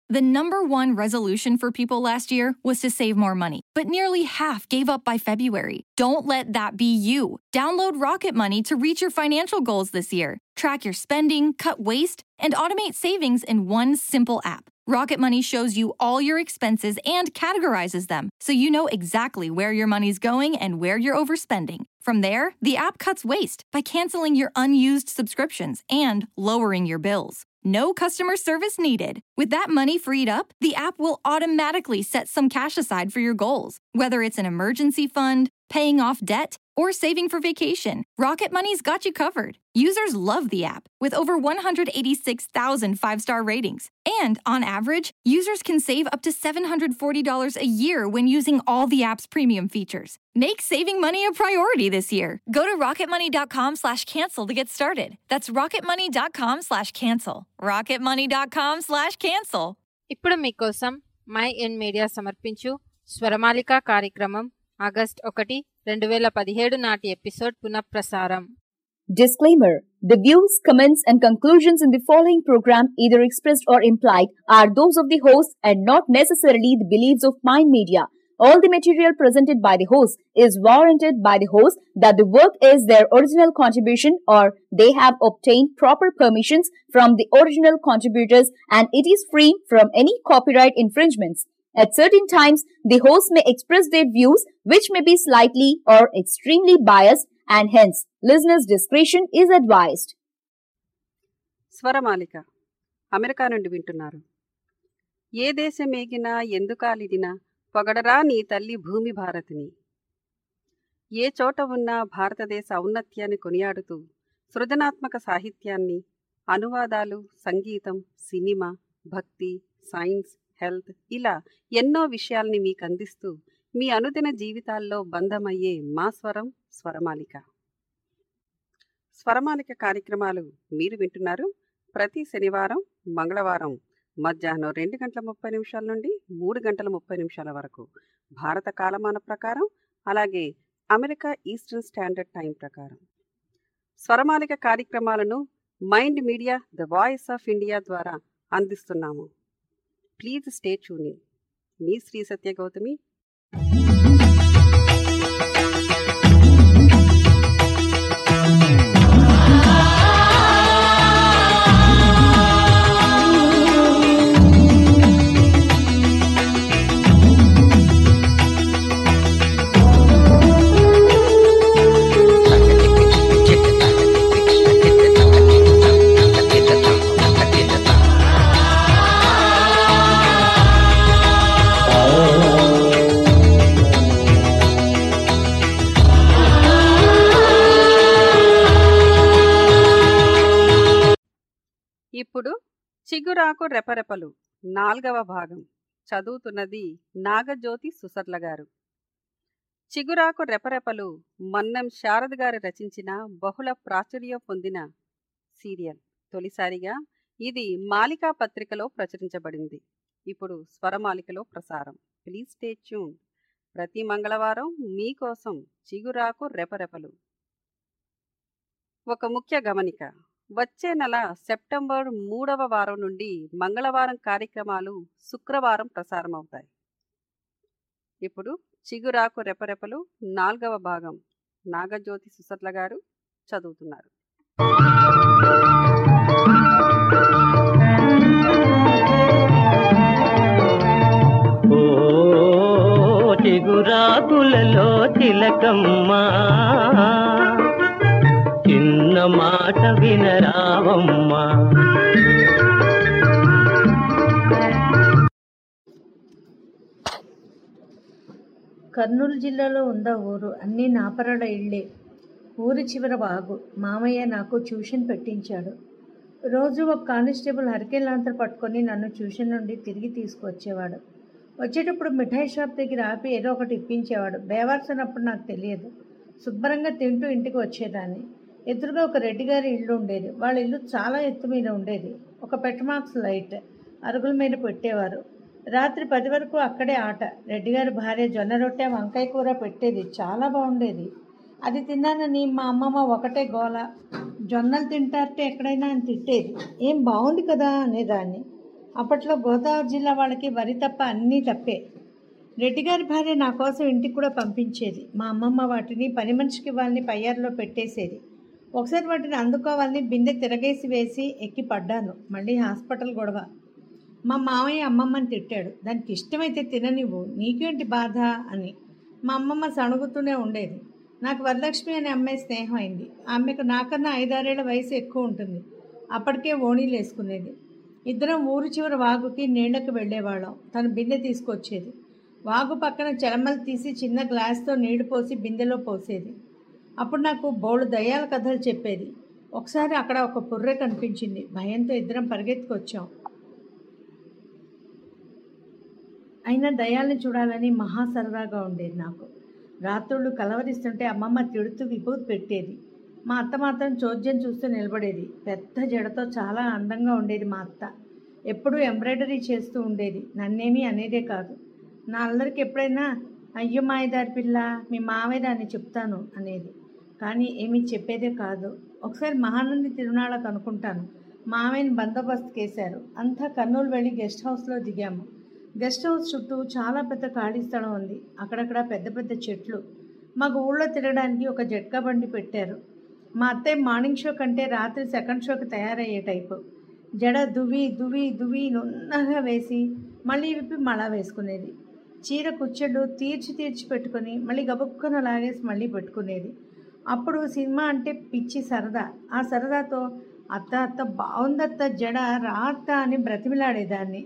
The number one resolution for people last year was to save more money, but nearly half gave up by February. Don't let that be you. Download Rocket Money to reach your financial goals this year. Track your spending, cut waste, and automate savings in one simple app. Rocket Money shows you all your expenses and categorizes them so you know exactly where your money's going and where you're overspending. From there, the app cuts waste by canceling your unused subscriptions and lowering your bills. No customer service needed. With that money freed up, the app will automatically set some cash aside for your goals, whether it's an emergency fund, paying off debt, or saving for vacation. Rocket Money's got you covered. Users love the app with over 186,000 five star ratings. And on average, users can save up to $740 a year when using all the app's premium features. Make saving money a priority this year. Go to rocketmoney.com slash cancel to get started. That's rocketmoney.com slash cancel. rocketmoney.com slash cancel. ఇప్పుడు మీకోసం my Mind media సమర్పించు స్వరమాలిక కార్యక్రమం August ఒకటి రెండు వేల పదిహేడు నాటి episode పునఃప్రసారం Disclaimer The views, comments, and conclusions in the following program, either expressed or implied, are those of the host and not necessarily the beliefs of Mind Media. All the material presented by the host is warranted by the host that the work is their original contribution or they have obtained proper permissions from the original contributors and it is free from any copyright infringements. At certain times, the host may express their views which may be slightly or extremely biased and hence listeners' discretion is advised. Swaramalika America నుండి వింటున్నారు ఏ దేశమేగినా ఎందుకాలిదినా పొగడరా నీ తల్లి భూమి భారతిని ఏ చోట ఉన్నా భారతదేశ ఔన్నత్యాన్ని కొనియాడుతూ సృజనాత్మక సాహిత్యాన్ని అనువాదాలు సంగీతం సినిమా భక్తి సైన్స్ హెల్త్ ఇలా ఎన్నో విషయాల్ని మీకు అందిస్తూ మీ అనుదిన జీవితాల్లో బంధమయ్యే మా స్వరం స్వరమాలిక స్వరమాలిక కార్యక్రమాలు మీరు వింటున్నారు ప్రతి శనివారం మంగళవారం మధ్యాహ్నం రెండు గంటల ముప్పై నిమిషాల నుండి మూడు గంటల ముప్పై నిమిషాల వరకు భారత కాలమాన ప్రకారం అలాగే అమెరికా ఈస్టర్న్ స్టాండర్డ్ టైం ప్రకారం స్వరమాలిక కార్యక్రమాలను Mind Media the voice of India ద్వారా అందిస్తున్నాము ప్లీజ్ స్టే ట్యూనింగ్ మీ శ్రీ సత్య గౌతమి ఇప్పుడు చిగురాకు రెపరెపలు నాల్గవ భాగం చదువుతున్నది నాగజ్యోతి సుసర్ల గారు చిగురాకు రెపరెపలు మన్నం శారద గారు రచించిన బహుళ ప్రాచుర్యం పొందిన సీరియల్ తొలిసారిగా ఇది మాలికా పత్రికలో ప్రచురించబడింది ఇప్పుడు స్వరమాలికలో ప్రసారం ప్లీజ్ స్టే ట్యూన్ ప్రతి మంగళవారం మీకోసం చిగురాకు రెపరెపలు ఒక ముఖ్య గమనిక వచ్చే నెల సెప్టెంబర్ మూడవ వారం నుండి మంగళవారం కార్యక్రమాలు శుక్రవారం ప్రసారమవుతాయి ఇప్పుడు చిగురాకు రెపరెపలు నాలుగవ భాగం నాగజ్యోతి సుసర్ల గారు చదువుతున్నారు ఓ చిగురాకులలో తిలకమ్మా చిన్న మాట వినరావమ్మా కర్నూలు జిల్లాలో ఉందా ఊరు అన్నీ నాపరాల ఇళ్ళే ఊరి చివర వాగు మామయ్య నాకు ట్యూషన్ పెట్టించాడు రోజు ఒక కానిస్టేబుల్ హరికేన్ లాంతర్ పట్టుకొని నన్ను ట్యూషన్ నుండి తిరిగి తీసుకొచ్చేవాడు వచ్చేటప్పుడు మిఠాయి షాప్ దగ్గర ఆపి ఏదో ఒకటి ఇప్పించేవాడు బేవార్సనప్పుడు నాకు తెలియదు శుభ్రంగా తింటూ ఇంటికి వచ్చేదాన్ని ఎదురుగా ఒక రెడ్డి గారి ఇల్లు ఉండేది వాళ్ళ ఇల్లు చాలా ఎత్తు మీద ఉండేది ఒక పెట్మాక్స్ లైట్ అరుగుల మీద పెట్టేవారు రాత్రి పది వరకు అక్కడే ఆట రెడ్డిగారి భార్య జొన్న రొట్టె వంకాయ కూర పెట్టేది చాలా బాగుండేది అది తిన్నానని మా అమ్మమ్మ ఒకటే గోల జొన్నలు తింటారంటే ఎక్కడైనా అని తిట్టేది ఏం బాగుంది కదా అనేదాన్ని అప్పట్లో గోదావరి జిల్లా వాళ్ళకి వరి తప్ప అన్నీ తప్పే రెడ్డిగారి భార్య నా కోసం ఇంటికి కూడా పంపించేది మా అమ్మమ్మ వాటిని పని మనిషికి వాళ్ళని పయ్యారులో పెట్టేసేది ఒకసారి వాటిని అందుకోవాలని బిందె తిరగేసి వేసి ఎక్కి పడ్డాను మళ్ళీ హాస్పిటల్ గొడవ మా మామయ్య అమ్మమ్మని తిట్టాడు దానికి ఇష్టమైతే తిననివ్వు నీకేంటి బాధ అని మా అమ్మమ్మ సణుగుతూనే ఉండేది నాకు వరలక్ష్మి అనే అమ్మాయి స్నేహం అయింది ఆమెకు నాకన్నా ఐదారేళ్ల వయసు ఎక్కువ ఉంటుంది అప్పటికే ఓణీలు వేసుకునేది ఇద్దరం ఊరు చివరి వాగుకి నీళ్లకు వెళ్ళేవాళ్ళం తను బిందె తీసుకొచ్చేది వాగు పక్కన చెలమలు తీసి చిన్న గ్లాస్తో నీళ్లు పోసి బిందెలో పోసేది అప్పుడు నాకు బోళ్ళు దయ్యాల కథలు చెప్పేది ఒకసారి అక్కడ ఒక పుర్రె కనిపించింది భయంతో ఇద్దరం పరిగెత్తుకొచ్చాం అయినా దయ్యాల్ని చూడాలని మహా సరదాగా ఉండేది నాకు రాత్రుళ్ళు కలవరిస్తుంటే అమ్మమ్మ తిడుతూ విభూతి పెట్టేది మా అత్త మాత్రం చోద్యం చూస్తూ నిలబడేది పెద్ద జడతో చాలా అందంగా ఉండేది మా అత్త ఎప్పుడూ ఎంబ్రాయిడరీ చేస్తూ ఉండేది నన్నేమీ అనేదే కాదు నా అల్లరికి ఎప్పుడైనా అయ్యో మాయదారి పిల్ల మీ మావయ్య అని చెప్తాను అనేది కానీ ఏమీ చెప్పేదే కాదు ఒకసారి మహానంది తిరునాళ్ళకు అనుకుంటాను మామయ్యని బందోబస్తు కేశారు అంతా కర్నూలు వెళ్ళి గెస్ట్ హౌస్లో దిగాము గెస్ట్ హౌస్ చుట్టూ చాలా పెద్ద ఖాళీ స్థలం ఉంది అక్కడక్కడ పెద్ద పెద్ద చెట్లు మాకు ఊళ్ళో తిరగడానికి ఒక జట్కా బండి పెట్టారు మా అత్తయ్య మార్నింగ్ షో కంటే రాత్రి సెకండ్ షోకి తయారయ్యే టైపు జడ దువి దువి దువి నున్నగా వేసి మళ్ళీ విప్పి మళ్ళా వేసుకునేది చీర కుచ్చెళ్ళు తీర్చి తీర్చి పెట్టుకొని మళ్ళీ గబుక్కున లాగేసి మళ్ళీ పెట్టుకునేది అప్పుడు సినిమా అంటే పిచ్చి సరదా ఆ సరదాతో అత్త అత్త బాగుందత్త జడ రాత్త అని బ్రతిమిలాడేదాన్ని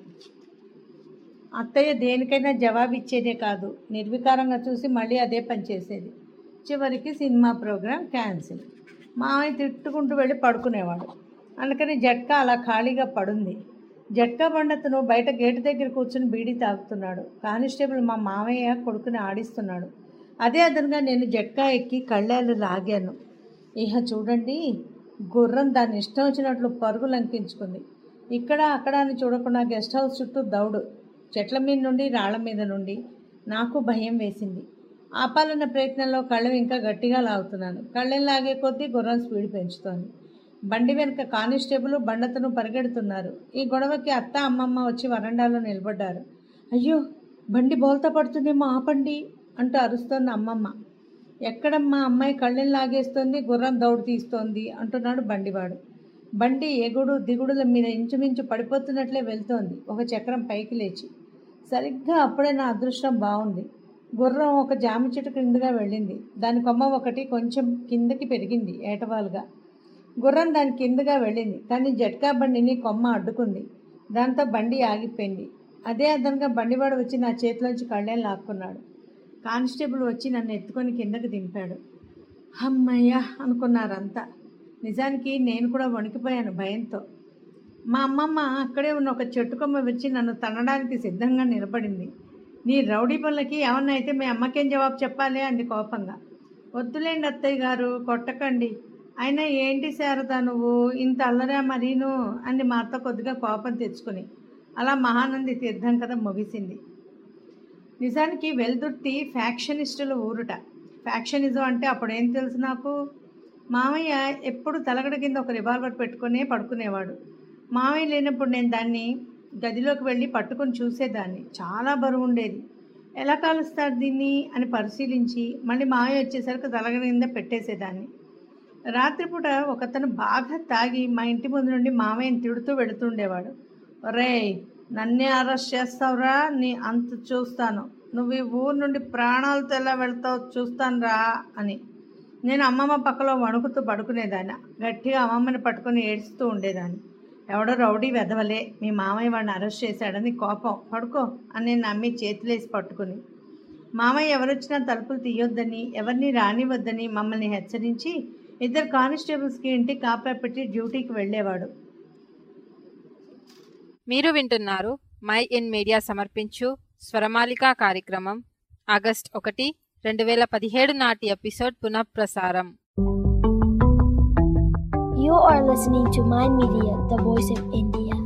అత్తయ్య దేనికైనా జవాబు ఇచ్చేదే కాదు నిర్వికారంగా చూసి మళ్ళీ అదే పని చేసేది చివరికి సినిమా ప్రోగ్రాం క్యాన్సిల్ మామయ్య తిట్టుకుంటూ వెళ్ళి పడుకునేవాడు అందుకని జట్కా అలా ఖాళీగా పడుంది జట్కా బండతను బయట గేటు దగ్గర కూర్చుని బీడీ తాగుతున్నాడు కానిస్టేబుల్ మా మామయ్య కొడుకుని ఆడిస్తున్నాడు అదే అదనంగా నేను జట్కా ఎక్కి కళ్ళాలు లాగాను ఇహ చూడండి గుర్రం దాన్ని ఇష్టం వచ్చినట్లు పరుగు లంకించుకుంది ఇక్కడ అక్కడ అని చూడకుండా గెస్ట్ హౌస్ చుట్టూ దౌడు చెట్ల మీద నుండి రాళ్ల మీద నుండి నాకు భయం వేసింది ఆపాలన్న ప్రయత్నంలో కళ్ళం ఇంకా గట్టిగా లాగుతున్నాను కళ్ళెం లాగే కొద్దీ గుర్రం స్పీడ్ పెంచుతోంది బండి వెనుక కానిస్టేబుల్ బండతను పరిగెడుతున్నారు ఈ గొడవకి అత్త అమ్మమ్మ వచ్చి వరండాలో నిలబడ్డారు అయ్యో బండి బోల్తా పడుతుందేమో ఆపండి అంటూ అరుస్తోంది అమ్మమ్మ ఎక్కడమ్మా అమ్మాయి కళ్ళెం లాగేస్తోంది గుర్రం దౌడు తీస్తోంది అంటున్నాడు బండివాడు బండి ఎగుడు దిగుడుల మీద ఇంచుమించు పడిపోతున్నట్లే వెళ్తోంది ఒక చక్రం పైకి లేచి సరిగ్గా అప్పుడే నా అదృష్టం బాగుంది గుర్రం ఒక జామ చెట్టు కిందగా వెళ్ళింది దాని కొమ్మ ఒకటి కొంచెం కిందకి పెరిగింది ఏటవాలుగా గుర్రం దాని కిందగా వెళ్ళింది కానీ జట్కా బండిని కొమ్మ అడ్డుకుంది దాంతో బండి ఆగిపోయింది అదే అదనంగా బండివాడు వచ్చి నా చేతిలోంచి కళ్ళేం లాక్కున్నాడు కానిస్టేబుల్ వచ్చి నన్ను ఎత్తుకొని కిందకి దింపాడు అమ్మయ్య అనుకున్నారంతా నిజానికి నేను కూడా వణికిపోయాను భయంతో మా అమ్మమ్మ అక్కడే ఉన్న ఒక చెట్టు కొమ్మ విరిచి నన్ను తన్నడానికి సిద్ధంగా నిలబడింది నీ రౌడీ పనులకి ఏమన్నా అయితే మీ అమ్మకేం జవాబు చెప్పాలి అంది కోపంగా వద్దులేండి అత్తయ్య గారు కొట్టకండి అయినా ఏంటి శారదా నువ్వు ఇంత అల్లరా మరీను అంది మా అత్త కొద్దిగా కోపం తెచ్చుకుని అలా మహానంది తీర్థం కథ ముగిసింది నిజానికి వెల్దుర్తి ఫ్యాక్షనిస్టుల ఊరుట ఫ్యాక్షనిజం అంటే అప్పుడు ఏం తెలుసు నాకు మామయ్య ఎప్పుడు తలగడ కింద ఒక రివాల్వర్ పెట్టుకునే పడుకునేవాడు మామయ్య లేనప్పుడు నేను దాన్ని గదిలోకి వెళ్ళి పట్టుకొని చూసేదాన్ని చాలా బరువు ఉండేది ఎలా కాలుస్తారు దీన్ని అని పరిశీలించి మళ్ళీ మామయ్య వచ్చేసరికి తలగడ కింద పెట్టేసేదాన్ని రాత్రిపూట ఒకతను బాగా తాగి మా ఇంటి ముందు నుండి మామయ్యని తిడుతూ వెళుతుండేవాడు ఒరేయ్ నన్నే అరెస్ట్ చేస్తావురా నీ అంత చూస్తాను నువ్వు ఈ ఊరు నుండి ప్రాణాలతో ఎలా వెళ్తావు చూస్తాను రా అని నేను అమ్మమ్మ పక్కలో వణుకుతూ పడుకునేదాన్ని గట్టిగా అమ్మమ్మని పట్టుకొని ఏడుస్తూ ఉండేదాన్ని ఎవడో రౌడీ వెదవలే మీ మామయ్య వాడిని అరెస్ట్ చేశాడని కోపం పడుకో అని నేను నమ్మి చేతులేసి పట్టుకుని మామయ్య ఎవరొచ్చినా తలుపులు తీయొద్దని ఎవరిని రానివద్దని మమ్మల్ని హెచ్చరించి ఇద్దరు కానిస్టేబుల్స్కి ఇంటి కాపలా పెట్టి డ్యూటీకి వెళ్ళేవాడు మీరు వింటున్నారు మై ఇన్ మీడియా సమర్పించు స్వరమాలిక కార్యక్రమం ఆగస్ట్ ఒకటి రెండు వేల పదిహేడు నాటి ఎపిసోడ్ పునఃప్రసారం You are listening to Mind Media, the voice of India.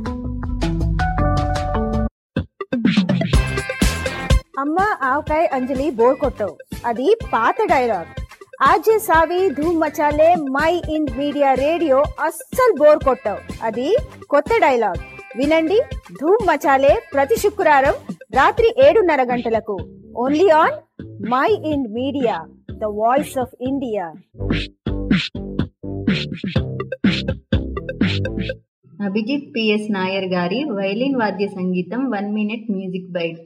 అమ్మ ఆవకాయ అంజలి బోర్ కొట్టవు అది పాత డైలాగ్ ఆజే సావి ధూమ్ మచాలే మై ఇన్ మీడియా రేడియో అస్సలు బోర్ కొట్టవు అది కొత్త డైలాగ్ వినండి ధూమ్ మచాలే ప్రతి శుక్రవారం రాత్రి ఏడున్నర గంటలకు only on Mind Media the voice of India Abhijith PS Nair గారి వైలిన్ వాద్య సంగీతం one minute music bite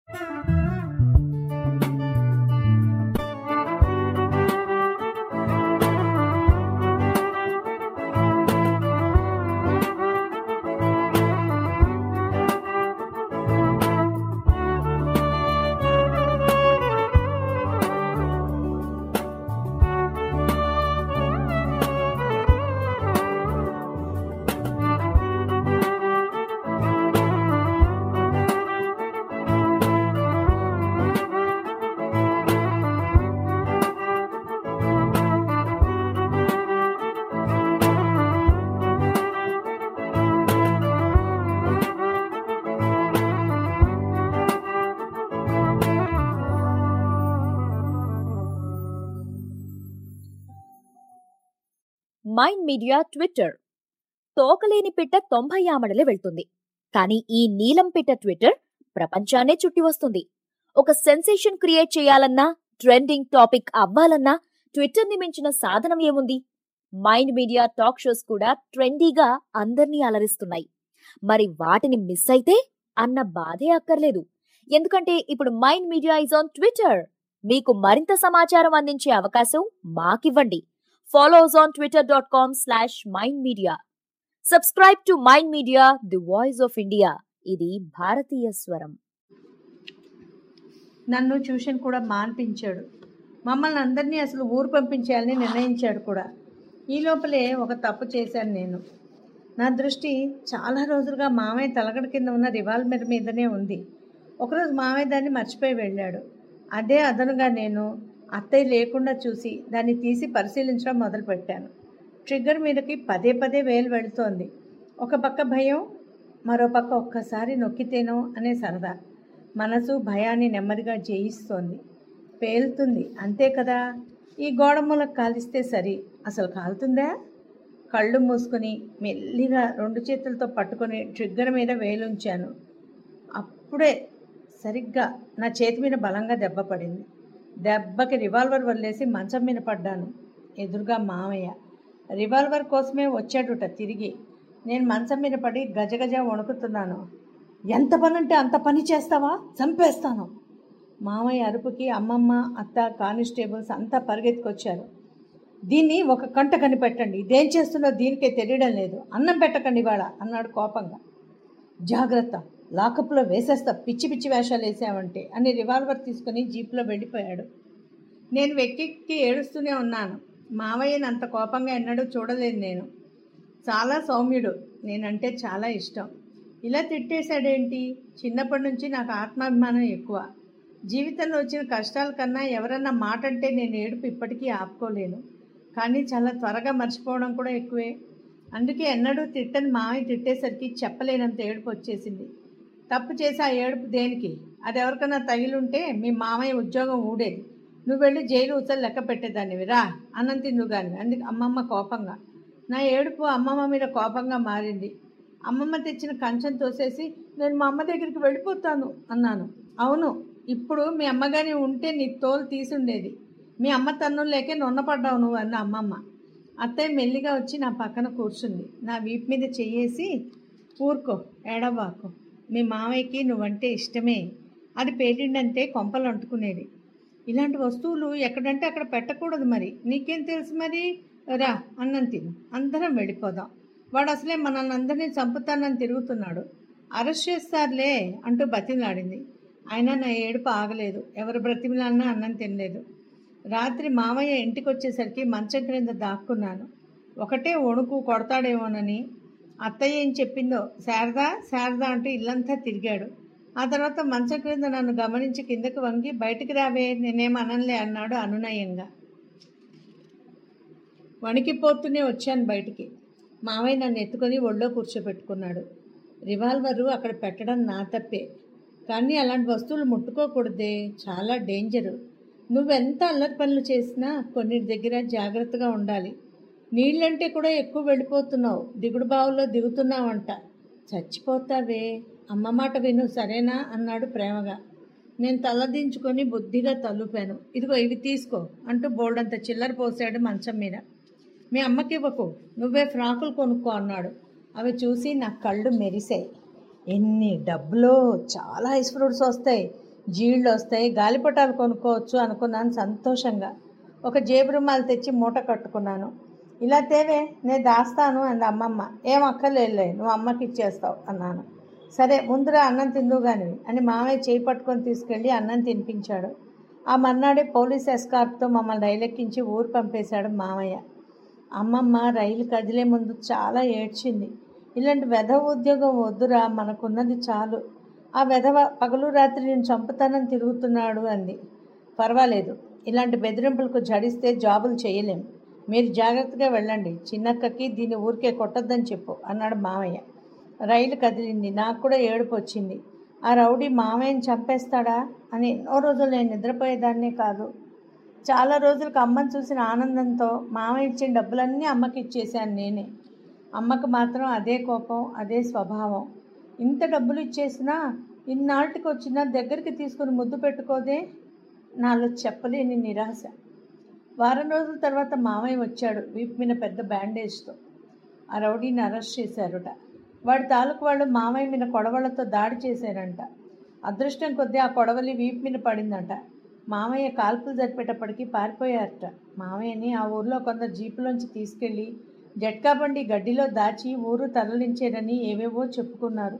Mind Media Twitter తోకలేని పిట్ట తొంభై ఆమడలే వెళ్తుంది కానీ ఈ నీలం పిట్ట ట్విట్టర్ ప్రపంచాన్నే చుట్టి వస్తుంది ఒక సెన్సేషన్ క్రియేట్ చేయాలన్నా ట్రెండింగ్ టాపిక్ అవ్వాలన్నా ట్విట్టర్ ని మించిన సాధనం ఏముంది మైండ్ మీడియా టాక్ షోస్ కూడా ట్రెండీగా అందర్నీ అలరిస్తున్నాయి మరి వాటిని మిస్ అయితే అన్న బాధే అక్కర్లేదు ఎందుకంటే ఇప్పుడు Mind Media is on Twitter మీకు మరింత సమాచారం అందించే అవకాశం మాకివ్వండి follow us on Twitter dot com slash Mind Media subscribe to Mind Media the voice of India ఇది భారతీయ స్వరం నన్ను ట్యూషన్ కూడా మాన్పించాడు మమ్మల్ని అందరినీ అసలు ఊరు పంపించేయాలని నిర్ణయించాడు కూడా ఈ లోపలే ఒక తప్పు చేశాను నేను నా దృష్టి చాలా రోజులుగా మామయ్య తలగడ కింద ఉన్న రివాల్వర్ మీదనే ఉంది ఒకరోజు మామయ్య దాన్ని మర్చిపోయి వెళ్ళాడు అదే అదనుగా నేను అత్తయ్య లేకుండా చూసి దాన్ని తీసి పరిశీలించడం మొదలుపెట్టాను ట్రిగ్గర్ మీదకి పదే పదే వేలు వెళుతోంది ఒక పక్క భయం మరో పక్క ఒక్కసారి నొక్కితేనో అనే సరదా మనసు భయాన్ని నెమ్మదిగా జయిస్తోంది పేలుతుంది అంతే కదా ఈ గోడ మూలకు కాలిస్తే సరి అసలు కాలుతుందా కళ్ళు మూసుకొని మెల్లిగా రెండు చేతులతో పట్టుకొని ట్రిగ్గర్ మీద వేలుంచాను అప్పుడే సరిగ్గా నా చేతి మీద బలంగా దెబ్బ పడింది దెబ్బకి రివాల్వర్ వదిలేసి మంచం మీద పడ్డాను ఎదురుగా మామయ్య రివాల్వర్ కోసమే వచ్చాడుట తిరిగి నేను మంచం మీద పడి గజగజ వణుకుతున్నాను ఎంత పని అంటే అంత పని చేస్తావా చంపేస్తాను మామయ్య అరుపుకి అమ్మమ్మ అత్త కానిస్టేబుల్స్ అంతా పరిగెత్తుకొచ్చారు దీన్ని ఒక కంట కనిపెట్టండి ఇదేం చేస్తుందో దీనికే తెలియడం లేదు అన్నం పెట్టకండి ఇవాళ అన్నాడు కోపంగా జాగ్రత్త లాకప్లో వేసేస్తా పిచ్చి పిచ్చి వేషాలు వేసావంటే అని రివాల్వర్ తీసుకుని జీప్లో వెళ్ళిపోయాడు నేను వెక్కెక్కి ఏడుస్తూనే ఉన్నాను మావయ్యని అంత కోపంగా ఎన్నడూ చూడలేదు నేను చాలా సౌమ్యుడు నేనంటే చాలా ఇష్టం ఇలా తిట్టేశాడేంటి చిన్నప్పటి నుంచి నాకు ఆత్మాభిమానం ఎక్కువ జీవితంలో వచ్చిన కష్టాల కన్నా ఎవరన్నా మాట అంటే నేను ఏడుపు ఇప్పటికీ ఆపుకోలేను కానీ చాలా త్వరగా మర్చిపోవడం కూడా ఎక్కువే అందుకే ఎన్నడూ తిట్టని మామయ్య తిట్టేసరికి చెప్పలేనంత ఏడుపు వచ్చేసింది తప్పు చేసి ఆ ఏడుపు దేనికి అది ఎవరికైనా తగిలుంటే మీ మామయ్య ఉద్యోగం ఊడేది నువ్వు వెళ్ళి జైలు ఉసలు లెక్క పెట్టేదానివి రా అన్నం తిందు కానీ అందుకు అమ్మమ్మ కోపంగా నా ఏడుపు అమ్మమ్మ మీద కోపంగా మారింది అమ్మమ్మ తెచ్చిన కంచం తోసేసి నేను మా అమ్మ దగ్గరికి వెళ్ళిపోతాను అన్నాను అవును ఇప్పుడు మీ అమ్మగారి ఉంటే నీ తోలు తీసుండేది మీ అమ్మ తన్ను లేకే నొన్నపడ్డావు నువ్వు అన్న అమ్మమ్మ అత్తయ్య మెల్లిగా వచ్చి నా పక్కన కూర్చుంది నా వీపు మీద చెయ్యేసి ఊరుకో ఏడవాకు మీ మామయ్యకి నువ్వంటే ఇష్టమే అది పేలిండంటే కొంపలు అంటుకునేది ఇలాంటి వస్తువులు ఎక్కడంటే అక్కడ పెట్టకూడదు మరి నీకేం తెలుసు మరి రా అన్నం తిను అందరం వెళ్ళిపోదాం వాడు అసలే మనల్ని అందరినీ చంపుతానని తిరుగుతున్నాడు అరెస్ట్ చేస్తారులే అంటూ బతిమలాడింది అయినా నా ఏడుపు ఆగలేదు ఎవరు బ్రతిమలాడినా అన్నం తినలేదు రాత్రి మామయ్య ఇంటికి వచ్చేసరికి మంచం క్రింద దాక్కున్నాను ఒకటే వణుకు కొడతాడేమోనని అత్తయ్య ఏం చెప్పిందో శారదా శారదా అంటూ ఇల్లంతా తిరిగాడు ఆ తర్వాత మంచం క్రింద నన్ను గమనించి కిందకు వంగి బయటికి రావే నేనేం అనలే అన్నాడు అనునయంగా వణికిపోతూనే వచ్చాను బయటికి మామయ్య నన్ను ఎత్తుకొని ఒళ్ళో కూర్చోబెట్టుకున్నాడు రివాల్వరు అక్కడ పెట్టడం నా తప్పే కానీ అలాంటి వస్తువులు ముట్టుకోకూడదే చాలా డేంజరు నువ్వెంత అల్లరి పనులు చేసినా కొన్ని దగ్గర జాగ్రత్తగా ఉండాలి నీళ్ళంటే కూడా ఎక్కువ వెళ్ళిపోతున్నావు దిగుడు బావుల్లో దిగుతున్నావంట చచ్చిపోతావే అమ్మ మాట విను సరేనా అన్నాడు ప్రేమగా నేను తలదించుకొని బుద్ధిగా తలుపాను ఇదిగో ఇవి తీసుకో అంటూ బోల్డంత చిల్లర పోసాడు మంచం మీద మీ అమ్మకి ఇవ్వకు నువ్వే ఫ్రాకులు కొనుక్కో అన్నాడు అవి చూసి నా కళ్ళు మెరిశాయి ఎన్ని డబ్బులో చాలా ఐస్ ఫ్రూట్స్ వస్తాయి జీళ్ళు వస్తాయి గాలిపటాలు కొనుక్కోవచ్చు అనుకున్నాను సంతోషంగా ఒక జేబు రుమాలు తెచ్చి మూట కట్టుకున్నాను ఇలా తేవే నేను దాస్తాను అంది అమ్మమ్మ ఏం అక్కర్లేదులే నువ్వు అమ్మకి ఇచ్చేస్తావు అన్నాను సరే ముందురా అన్నం తిందు గాని అని మామయ్య చేయి పట్టుకొని తీసుకెళ్ళి అన్నం తినిపించాడు ఆ మర్నాడే పోలీస్ ఎస్కార్ట్తో మమ్మల్ని రైలెక్కించి ఊరు పంపేశాడు మామయ్య అమ్మమ్మ రైలు కదిలే ముందు చాలా ఏడ్చింది ఇలాంటి వెధవ ఉద్యోగం వద్దురా మనకున్నది చాలు ఆ వెధవ పగలు రాత్రి నేను చంపుతానని తిరుగుతున్నాడు అంది పర్వాలేదు ఇలాంటి బెదిరింపులకు జడిస్తే జాబులు చేయలేం మీరు జాగ్రత్తగా వెళ్ళండి చిన్నక్కకి దీన్ని ఊరికే కొట్టొద్దని చెప్పు అన్నాడు మామయ్య రైలు కదిలింది నాకు కూడా ఏడుపు వచ్చింది ఆ రౌడీ మామయ్యని చంపేస్తాడా అని ఎన్నో రోజులు నేను నిద్రపోయేదాన్నే కాదు చాలా రోజులకు అమ్మని చూసిన ఆనందంతో మామయ్య ఇచ్చిన డబ్బులన్నీ అమ్మకి ఇచ్చేసాను నేనే అమ్మకు మాత్రం అదే కోపం అదే స్వభావం ఇంత డబ్బులు ఇచ్చేసినా ఇన్నాళ్ళకి వచ్చినా దగ్గరికి తీసుకుని ముద్దు పెట్టుకోదే నాలో చెప్పలేని నిరాశ వారం రోజుల తర్వాత మామయ్య వచ్చాడు వీపు మీద పెద్ద బ్యాండేజ్తో ఆ రౌడీని అరెస్ట్ చేశారుట వాడి తాలూకు వాళ్ళు మామయ్య మీద కొడవళ్లతో దాడి చేశారంట అదృష్టం కొద్దీ ఆ కొడవలి వీపు మీద పడిందంట మామయ్య కాల్పులు జరిపేటప్పటికి పారిపోయారట మామయ్యని ఆ ఊర్లో కొందరు జీపులోంచి తీసుకెళ్ళి జట్కా బండి గడ్డిలో దాచి ఊరు తరలించారని ఏవేవో చెప్పుకున్నారు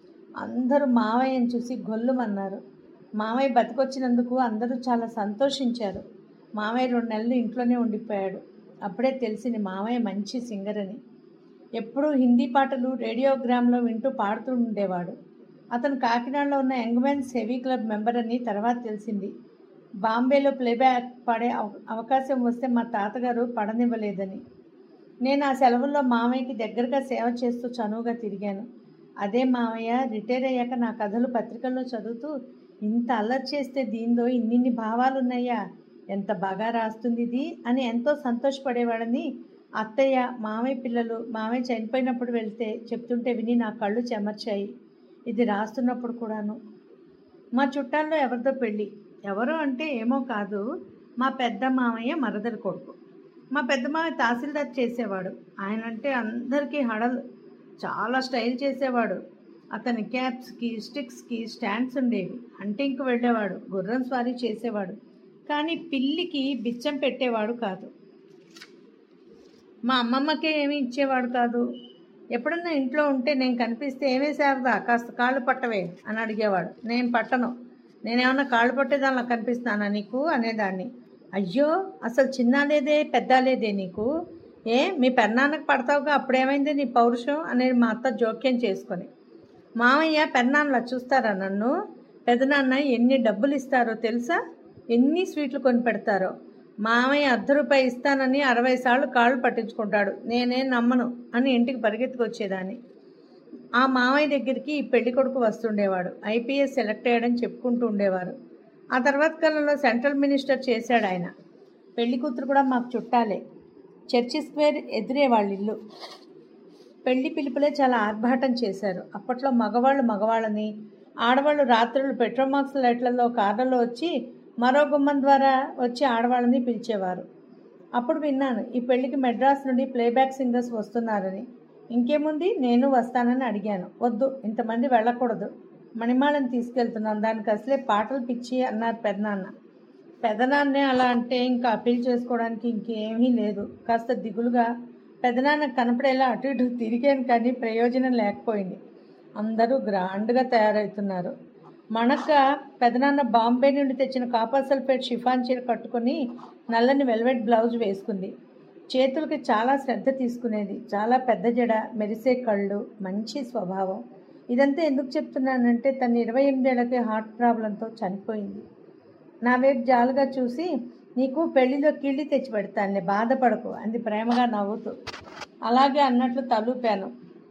అందరూ మామయ్యని చూసి గొల్లుమన్నారు మామయ్య బతికొచ్చినందుకు అందరూ చాలా సంతోషించారు మామయ్య రెండు నెలలు ఇంట్లోనే ఉండిపోయాడు అప్పుడే తెలిసింది మామయ్య మంచి సింగర్ అని ఎప్పుడూ హిందీ పాటలు రేడియోగ్రామ్లో వింటూ పాడుతూ ఉండేవాడు అతను కాకినాడలో ఉన్న యంగ్మెన్స్ హెవీ క్లబ్ మెంబర్ అని తర్వాత తెలిసింది బాంబేలో ప్లేబ్యాక్ పాడే అవ- అవకాశం వస్తే మా తాతగారు పడనివ్వలేదని నేను ఆ సెలవుల్లో మామయ్యకి దగ్గరగా సేవ చేస్తూ చనువుగా తిరిగాను అదే మామయ్య రిటైర్ అయ్యాక నా కథలు పత్రికల్లో చదువుతూ ఇంత అల్లరి చేస్తే దీనిలో ఇన్నిన్ని భావాలు ఉన్నాయా ఎంత బాగా రాస్తుంది ఇది అని ఎంతో సంతోషపడేవాడని అత్తయ్య మామయ్య పిల్లలు మామయ్య చనిపోయినప్పుడు వెళ్తే చెప్తుంటే విని నా కళ్ళు చెమర్చాయి ఇది రాస్తున్నప్పుడు కూడాను మా చుట్టాల్లో ఎవరిదో పెళ్ళి ఎవరు అంటే ఏమో కాదు మా పెద్ద మామయ్య మరదలి కొడుకు మా పెద్ద మామయ్య తహసీల్దార్ చేసేవాడు ఆయన అంటే అందరికీ హడలు చాలా స్టైల్ చేసేవాడు అతని క్యాప్స్కి స్టిక్స్కి స్టాండ్స్ ఉండేవి హంటింగ్కి వెళ్ళేవాడు గుర్రం స్వారీ చేసేవాడు కానీ పిల్లికి బిచ్చం పెట్టేవాడు కాదు మా అమ్మమ్మకే ఏమీ ఇచ్చేవాడు కాదు ఎప్పుడన్నా ఇంట్లో ఉంటే నేను కనిపిస్తే ఏమీ శారదా కాస్త కాళ్ళు పట్టవే అని అడిగేవాడు నేను పట్టను నేనేమన్నా కాళ్ళు పట్టేదానిలా కనిపిస్తానా నీకు అనేదాన్ని అయ్యో అసలు చిన్న లేదే పెద్ద లేదే నీకు ఏ మీ పెన్నాన్నకు పడతావుగా అప్పుడేమైంది నీ పౌరుషం అనేది మా అత్త జోక్యం చేసుకొని మామయ్య పెన్నాన్నలా చూస్తారా నన్ను పెదనాన్న ఎన్ని డబ్బులు ఇస్తారో తెలుసా ఎన్ని స్వీట్లు కొని పెడతారో మామయ్య అర్ధ రూపాయి ఇస్తానని అరవై సార్లు కాళ్ళు పట్టించుకుంటాడు నేనేం నమ్మను అని ఇంటికి పరిగెత్తుకొచ్చేదాన్ని ఆ మామయ్య దగ్గరికి ఈ పెళ్లి కొడుకు వస్తుండేవాడు ఐపీఎస్ సెలెక్ట్ అయ్యాడని చెప్పుకుంటూ ఉండేవారు ఆ తర్వాత కాలంలో సెంట్రల్ మినిస్టర్ చేశాడు ఆయన పెళ్లి కూతురు కూడా మాకు చుట్టాలే చర్చి స్క్వేర్ ఎదురే వాళ్ళ ఇల్లు పెళ్లి పిలుపులే చాలా ఆర్భాటం చేశారు అప్పట్లో మగవాళ్ళు మగవాళ్ళని ఆడవాళ్ళు రాత్రులు పెట్రోమాక్స్ లైట్లలో కార్లలో వచ్చి మరో గుమ్మం ద్వారా వచ్చి ఆడవాళ్ళని పిలిచేవారు అప్పుడు విన్నాను ఈ పెళ్లికి మెడ్రాస్ నుండి ప్లేబ్యాక్ సింగర్స్ వస్తున్నారని ఇంకేముంది నేను వస్తానని అడిగాను వద్దు ఇంతమంది వెళ్ళకూడదు మణిమాలను తీసుకెళ్తున్నాను దానికి అసలే పాటలు పిచ్చి అన్నారు పెదనాన్న పెదనాన్నే అలా అంటే ఇంకా అప్పీల్ చేసుకోవడానికి ఇంకేమీ లేదు కాస్త దిగులుగా పెదనాన్న కనపడేలా అటు ఇటు తిరిగాను కానీ ప్రయోజనం లేకపోయింది అందరూ గ్రాండ్గా తయారవుతున్నారు మనక్క పెదనాన్న బాంబే నుండి తెచ్చిన కాపర్ సల్ఫేట్ షిఫాన్ చీర కట్టుకొని నల్లని వెల్వెట్ బ్లౌజ్ వేసుకుంది చేతులకి చాలా శ్రద్ధ తీసుకునేది చాలా పెద్ద జడ మెరిసే కళ్ళు మంచి స్వభావం ఇదంతా ఎందుకు చెప్తున్నానంటే తన ఇరవై ఎనిమిదేళ్లకి హార్ట్ ప్రాబ్లంతో చనిపోయింది నా వైపు జాలుగా చూసి నీకు పెళ్లిలో కీళ్ళి తెచ్చి పెడతానులే బాధపడకు అంది ప్రేమగా నవ్వుతూ అలాగే అన్నట్లు తలూపాను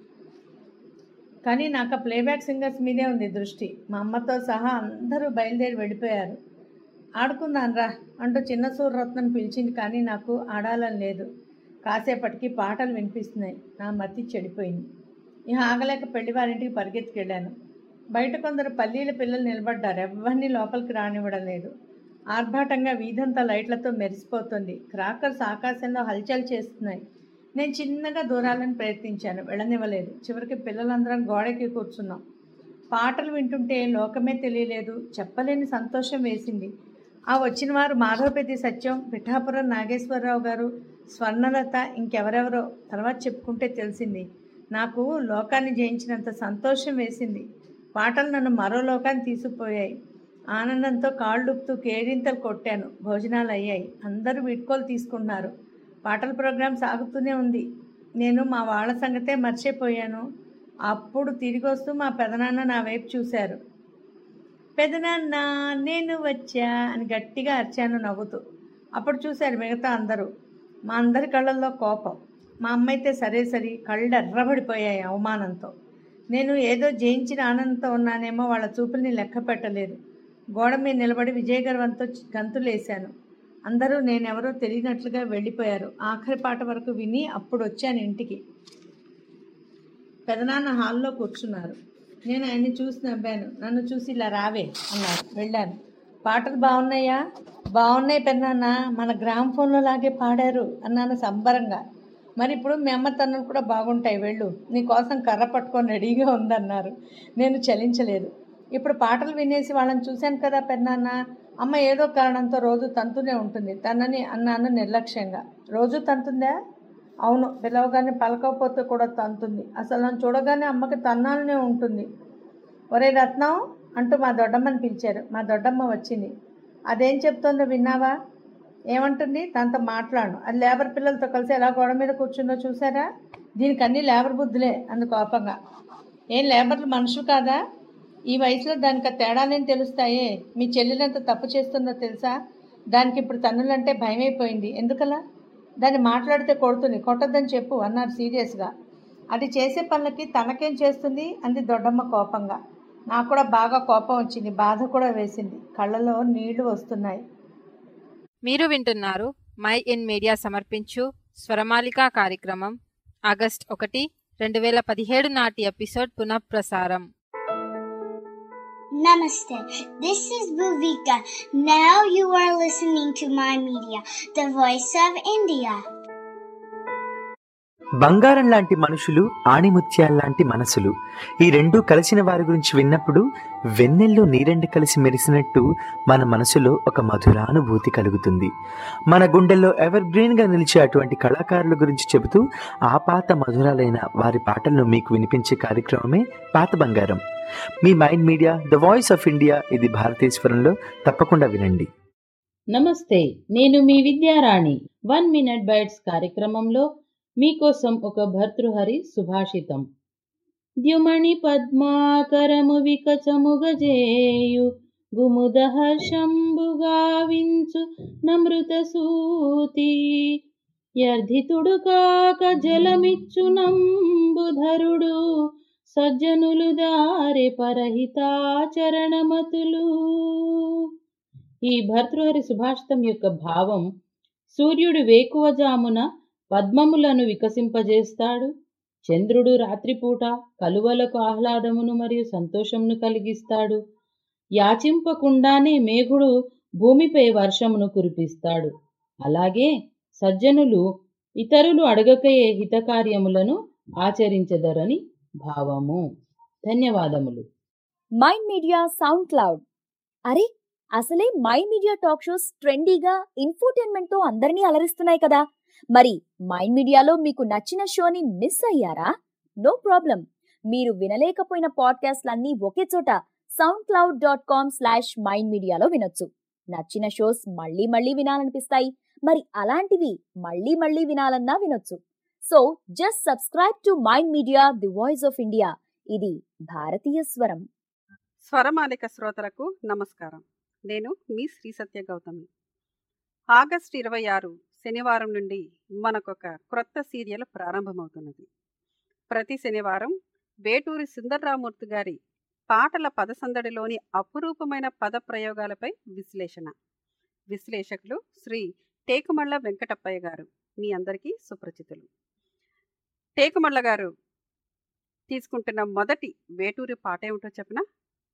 కానీ నాకు ఆ ప్లేబ్యాక్ సింగర్స్ మీదే ఉంది దృష్టి మా అమ్మతో సహా అందరూ బయలుదేరి వెళ్ళిపోయారు ఆడుకుందాను రా అంటూ చిన్న సూర్యరత్నం పిలిచింది కానీ నాకు ఆడాలని లేదు కాసేపటికి పాటలు వినిపిస్తున్నాయి నా మతి చెడిపోయింది ఇక ఆగలేక పెళ్లి వారింటికి పరిగెత్తుకెళ్ళాను బయట కొందరు పల్లీల పిల్లలు నిలబడ్డారు ఎవరిని లోపలికి రానివ్వడం లేదు ఆర్భాటంగా వీధంతా లైట్లతో మెరిసిపోతుంది క్రాకర్స్ ఆకాశంలో హల్చల్ చేస్తున్నాయి నేను చిన్నగా దూరాలని ప్రయత్నించాను వెళ్ళనివ్వలేదు చివరికి పిల్లలందరం గోడకి కూర్చున్నాం పాటలు వింటుంటే లోకమే తెలియలేదు చెప్పలేని సంతోషం వేసింది ఆ వచ్చిన వారు మాధవపతి సత్యం పిఠాపురం నాగేశ్వరరావు గారు స్వర్ణలత ఇంకెవరెవరో తర్వాత చెప్పుకుంటే తెలిసింది నాకు లోకాన్ని జయించినంత సంతోషం వేసింది పాటలు నన్ను మరో లోకాన్ని తీసుకుపోయాయి ఆనందంతో కాళ్ళుపుతూ కేరింతలు కొట్టాను భోజనాలు అయ్యాయి అందరూ వీడ్కోలు తీసుకున్నారు పాటల ప్రోగ్రాం సాగుతూనే ఉంది నేను మా వాళ్ళ సంగతే మర్చిపోయాను అప్పుడు తిరిగి వస్తూ మా పెదనాన్న నా వైపు చూశారు పెదనాన్న నేను వచ్చా అని గట్టిగా అరిచాను నవ్వుతూ అప్పుడు చూశారు మిగతా అందరూ మా అందరి కళ్ళల్లో కోపం మా అమ్మ అయితే సరే సరి కళ్ళు ఎర్రబడిపోయాయి అవమానంతో నేను ఏదో జయించిన ఆనందంతో ఉన్నానేమో వాళ్ళ చూపుల్ని లెక్క పెట్టలేదు గోడ మీద నిలబడి విజయగర్వంతో గంతులేశాను అందరూ నేనెవరో తెలియనట్లుగా వెళ్ళిపోయారు ఆఖరి పాట వరకు విని అప్పుడు వచ్చాను ఇంటికి పెదనాన్న హాల్లో కూర్చున్నారు నేను ఆయన్ని చూసి నవ్వాను నన్ను చూసి ఇలా రావే అన్నారు వెళ్ళాను పాటలు బాగున్నాయా బాగున్నాయి పెదనాన్న మన గ్రామ్ ఫోన్లో లాగే పాడారు అన్నాను సంబరంగా మరి ఇప్పుడు మీ అమ్మ తన్నులు కూడా బాగుంటాయి వెళ్ళు నీ కోసం కర్ర పట్టుకొని రెడీగా ఉందన్నారు నేను చలించలేదు ఇప్పుడు పాటలు వినేసి వాళ్ళని చూశాను కదా పెద్దనాన్న అమ్మ ఏదో కారణంతో రోజు తంతూనే ఉంటుంది తనని అన్నాను నిర్లక్ష్యంగా రోజు తంతుందా అవును పిలవగానే పలకపోతే కూడా తంతుంది అసలు నన్ను చూడగానే అమ్మకి తన్నాలనే ఉంటుంది ఒరే రత్నం అంటూ మా దొడ్డమ్మని పిలిచారు మా దొడ్డమ్మ వచ్చింది అదేం చెప్తుందో విన్నావా ఏమంటుంది తనతో మాట్లాడు అది లేబర్ పిల్లలతో కలిసి ఎలా గోడ మీద కూర్చుందో చూసారా దీనికి అన్ని లేబర్ బుద్ధులే అందు కోపంగా ఏం లేబర్లు మనుషులు కాదా ఈ వయసులో దానికి ఆ తేడాలేం తెలుస్తాయే మీ చెల్లెలంత తప్పు చేస్తుందో తెలుసా దానికి ఇప్పుడు తన్నులంటే భయమైపోయింది ఎందుకలా దాన్ని మాట్లాడితే కొడుతుంది కొట్టద్దని చెప్పు అన్నారు సీరియస్గా అది చేసే పనులకి తనకేం చేస్తుంది అంది దొడ్డమ్మ కోపంగా నాకు కూడా బాగా కోపం వచ్చింది బాధ కూడా వేసింది కళ్ళలో నీళ్లు వస్తున్నాయి మీరు వింటున్నారు మై ఇన్ మీడియా సమర్పించు స్వరమాలిక కార్యక్రమం ఆగస్ట్ ఒకటి రెండు వేల పదిహేడు నాటి ఎపిసోడ్ పునఃప్రసారం Namaste. This is Bhuvika. Now you are listening to my media, the voice of India. బంగారం లాంటి మనుషులు ఆణిముత్యాల్లాంటి మనసులు ఈ రెండు కలిసిన వారి గురించి విన్నప్పుడు వెన్నెల్లో నీరెండు కలిసి మెరిసినట్టు మన మనసులో ఒక మధురానుభూతి కలుగుతుంది మన గుండెల్లో ఎవర్ గ్రీన్గా నిలిచే అటువంటి కళాకారుల గురించి చెబుతూ ఆ పాత మధురాలైన వారి పాటలను మీకు వినిపించే కార్యక్రమమే పాత బంగారం మీ Mind Media the voice of India ఇది భారతీశ్వరంలో తప్పకుండా వినండి నమస్తే నేను మీ విద్యారాణి వన్ మినిట్ బైట్స్ కార్యక్రమంలో మీకోసం ఒక భర్తృహరి సుభాషితం ద్యుమణి పద్మాకరము వికచముగజేయు గుముద హర్షంబుగావించు నమృత సూతి యర్ధితుడు కాక జలమిచ్చు నంబుధరుడు సజ్జనులు దారి పరహితాచరణమతులు ఈ భర్తృహరి సుభాషితం యొక్క భావం సూర్యుడు వేకువజామున పద్మములను వికసింపజేస్తాడు చంద్రుడు రాత్రిపూట కలువలకు ఆహ్లాదమును మరియు సంతోషమును కలిగిస్తాడు యాచింపకుండానే మేఘుడు భూమిపై వర్షమును కురిపిస్తాడు అలాగే సజ్జనులు ఇతరులు అడగకయే హితకార్యములను ఆచరించదరని భావము ధన్యవాదములు మైండ్ మీడియా సౌండ్ క్లౌడ్ అరే అసలే మైండ్ మీడియా టాక్ షోస్ ట్రెండీగా ఇన్ఫోటైన్మెంట్ తో అందరినీ అలరిస్తున్నాయి కదా మరి మైండ్ మీడియాలో మీకు నచ్చిన షోని మిస్ అయ్యారా నో ప్రాబ్లం మీరు వినలేకపోయిన పాడ్కాస్ట్లన్నీ ఒకే చోట SoundCloud dot com slash Mind మీడియాలో వినొచ్చు నచ్చిన షోస్ మళ్ళీ మళ్ళీ వినాలనిపిస్తాయి మరి అలాంటివి మళ్ళీ మళ్ళీ వినాలన్నా వినొచ్చు so just subscribe to Mind Media the voice of India ఇది భారతీయ స్వరం స్వరమాలిక శ్రోతలకు నమస్కారం నేను మీ శ్రీ సత్య గౌతమి ఆగస్టు ఇరవై ఆరు శనివారం నుండి మనకొక క్రొత్త సీరియల్ ప్రారంభమవుతున్నది ప్రతి శనివారం వేటూరి సుందర్రామూర్తి గారి పాటల పదసందడిలోని అపురూపమైన పద ప్రయోగాలపై విశ్లేషణ విశ్లేషకులు శ్రీ టేకుమళ్ళ వెంకటప్పయ్య గారు మీ అందరికీ సుపరిచితులు టేకుమళ్ళ గారు తీసుకుంటున్న మొదటి వేటూరి పాట ఏమిటో చెప్పనా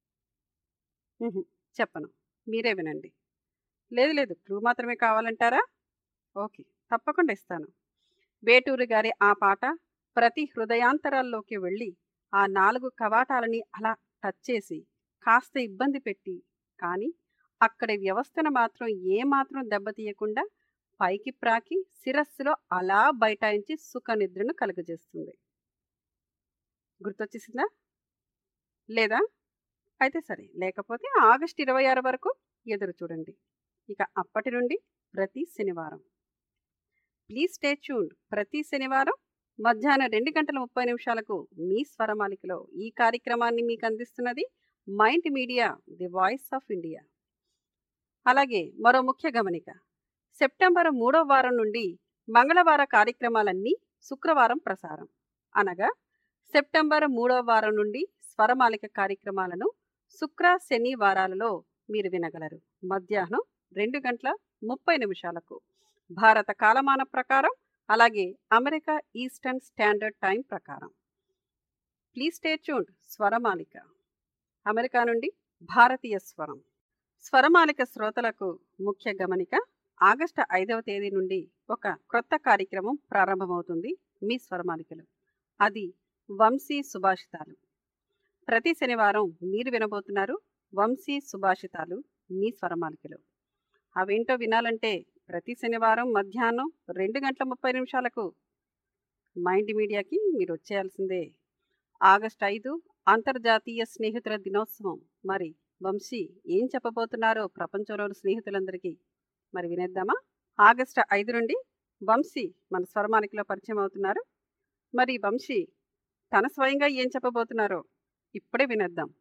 ఉహు, చెప్పను మీరే వినండి లేదు లేదు క్లూ మాత్రమే కావాలంటారా ఓకే తప్పకుండా ఇస్తాను వేటూరి గారి ఆ పాట ప్రతి హృదయాంతరాల్లోకి వెళ్ళి ఆ నాలుగు కవాటాలని అలా టచ్ చేసి కాస్త ఇబ్బంది పెట్టి కానీ అక్కడి వ్యవస్థను మాత్రం ఏమాత్రం దెబ్బతీయకుండా పైకి ప్రాకి శిరస్సులో అలా బైఠాయించి సుఖ నిద్రను కలుగజేస్తుంది గుర్తొచ్చేసిందా లేదా అయితే సరే లేకపోతే ఆగస్టు ఇరవై ఆరు వరకు ఎదురు చూడండి ఇక అప్పటి నుండి ప్రతి శనివారం ప్లీజ్ స్టే ట్యూన్డ్ ప్రతి శనివారం మధ్యాహ్నం రెండు గంటల ముప్పై నిమిషాలకు మీ స్వరమాలికలో ఈ కార్యక్రమాన్ని మీకు అందిస్తున్నది Mind Media the voice of India అలాగే మరో ముఖ్య గమనిక సెప్టెంబర్ మూడో వారం నుండి మంగళవార కార్యక్రమాలన్నీ శుక్రవారం ప్రసారం అనగా సెప్టెంబర్ మూడో వారం నుండి స్వరమాలిక కార్యక్రమాలను శుక్ర శని వారాలలో మీరు వినగలరు మధ్యాహ్నం రెండు గంటల ముప్పై నిమిషాలకు భారత కాలమాన ప్రకారం అలాగే అమెరికా ఈస్టర్న్ స్టాండర్డ్ టైం ప్రకారం please stay tuned Swaramalika America నుండి భారతీయ స్వరం స్వరమాలిక శ్రోతలకు ముఖ్య గమనిక ఆగస్టు ఐదవ తేదీ నుండి ఒక క్రొత్త కార్యక్రమం ప్రారంభమవుతుంది మీ స్వరమాలికలో అది వంశీ సుభాషితాలు ప్రతి శనివారం మీరు వినబోతున్నారు వంశీ సుభాషితాలు మీ స్వరమాలికలో అవేంటో వినాలంటే ప్రతి శనివారం మధ్యాహ్నం రెండు గంటల ముప్పై నిమిషాలకు మైండ్ మీడియాకి మీరు వచ్చేయాల్సిందే ఆగస్ట్ ఐదు అంతర్జాతీయ స్నేహితుల దినోత్సవం మరి వంశీ ఏం చెప్పబోతున్నారో ప్రపంచంలోని స్నేహితులందరికీ మరి వినేద్దామా ఆగస్టు ఐదు నుండి వంశీ మన స్వరమానికలో పరిచయం అవుతున్నారు మరి వంశీ తన స్వయంగా ఏం చెప్పబోతున్నారో ఇప్పుడే వినేద్దాం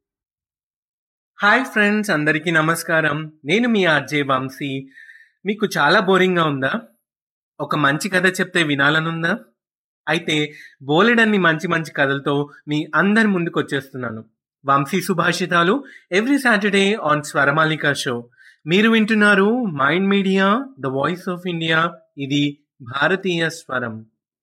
హాయ్ ఫ్రెండ్స్ అందరికీ నమస్కారం నేను మీ ఆర్జే వంశీ మీకు చాలా బోరింగ్గా ఉందా ఒక మంచి కథ చెప్తే వినాలనుందా అయితే బోలెడన్ని మంచి మంచి కథలతో మీ అందరి ముందుకు వచ్చేస్తున్నాను వంశీ సుభాషితాలు every Saturday on Swaramalika show మీరు వింటున్నారు Mind Media the voice of India ఇది భారతీయ స్వరం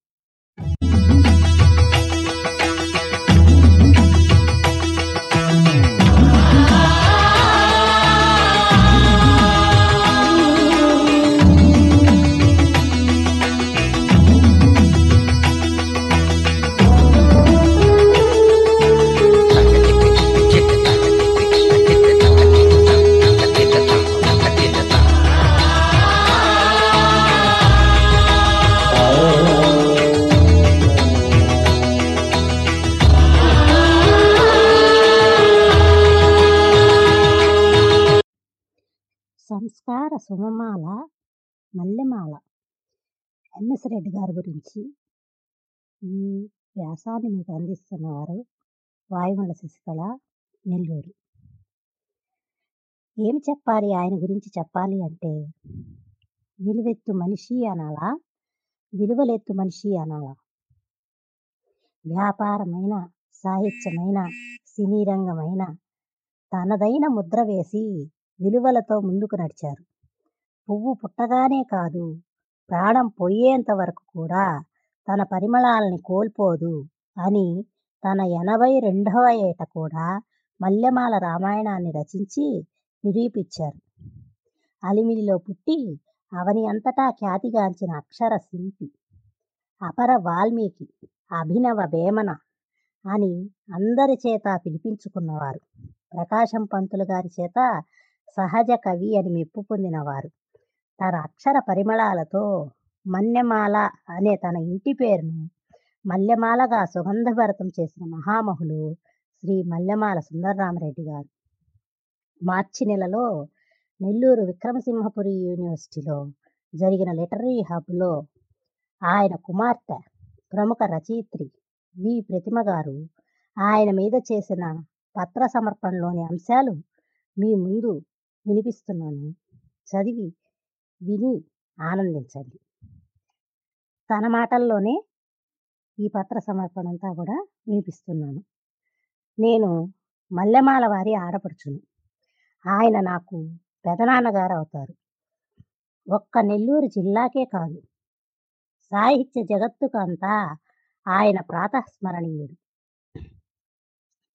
సంస్కార సుమమాల మల్లెమాల ఎంఎస్ రెడ్డి గారి గురించి ఈ వ్యాసాన్ని మీకు అందిస్తున్నవారు వాయుమల శశికళ నెల్లూరు ఏమి చెప్పాలి ఆయన గురించి చెప్పాలి అంటే విలువెత్తు మనిషి అనాలా విలువలెత్తు మనిషి అనాలా వ్యాపారమైన సాహిత్యమైన సినీ రంగమైన తనదైన ముద్ర వేసి విలువలతో ముందుకు నడిచారు పువ్వు పుట్టగానే కాదు ప్రాణం పోయేంత వరకు కూడా తన పరిమళాలని కోల్పోదు అని తన ఎనభై రెండవ ఏట కూడా మల్లెమాల రామాయణాన్ని రచించి నిరూపించారు అలిమిలిలో పుట్టి అవని అంతటా ఖ్యాతిగాంచిన అక్షర శిల్పి అపర వాల్మీకి అభినవ వేమన అని అందరి చేత పిలిపించుకున్నవారు ప్రకాశం పంతులు గారి చేత సహజ కవి అని మెప్పు పొందినవారు తన అక్షర పరిమళాలతో మన్యమాల అనే తన ఇంటి పేరును మల్లెమాలగా సుగంధభరితం చేసిన మహామహులు శ్రీ మల్లెమాల సుందరరామరెడ్డి గారు మార్చి నెలలో నెల్లూరు విక్రమసింహపురి యూనివర్సిటీలో జరిగిన లిటరీ హబ్లో ఆయన కుమార్తె ప్రముఖ రచయిత్రి వి ప్రతిమ గారు ఆయన మీద చేసిన పత్ర సమర్పణలోని అంశాలు మీ ముందు వినిపిస్తున్నాను చదివి విని ఆనందించండి తన మాటల్లోనే ఈ పత్ర సమర్పణ అంతా కూడా వినిపిస్తున్నాను నేను మల్లెమాల వారి ఆడపడుచును ఆయన నాకు పెదనాన్నగారు అవుతారు ఒక్క నెల్లూరు జిల్లాకే కాదు సాహిత్య జగత్తుకు అంతా ఆయన ప్రాతస్మరణీయుడు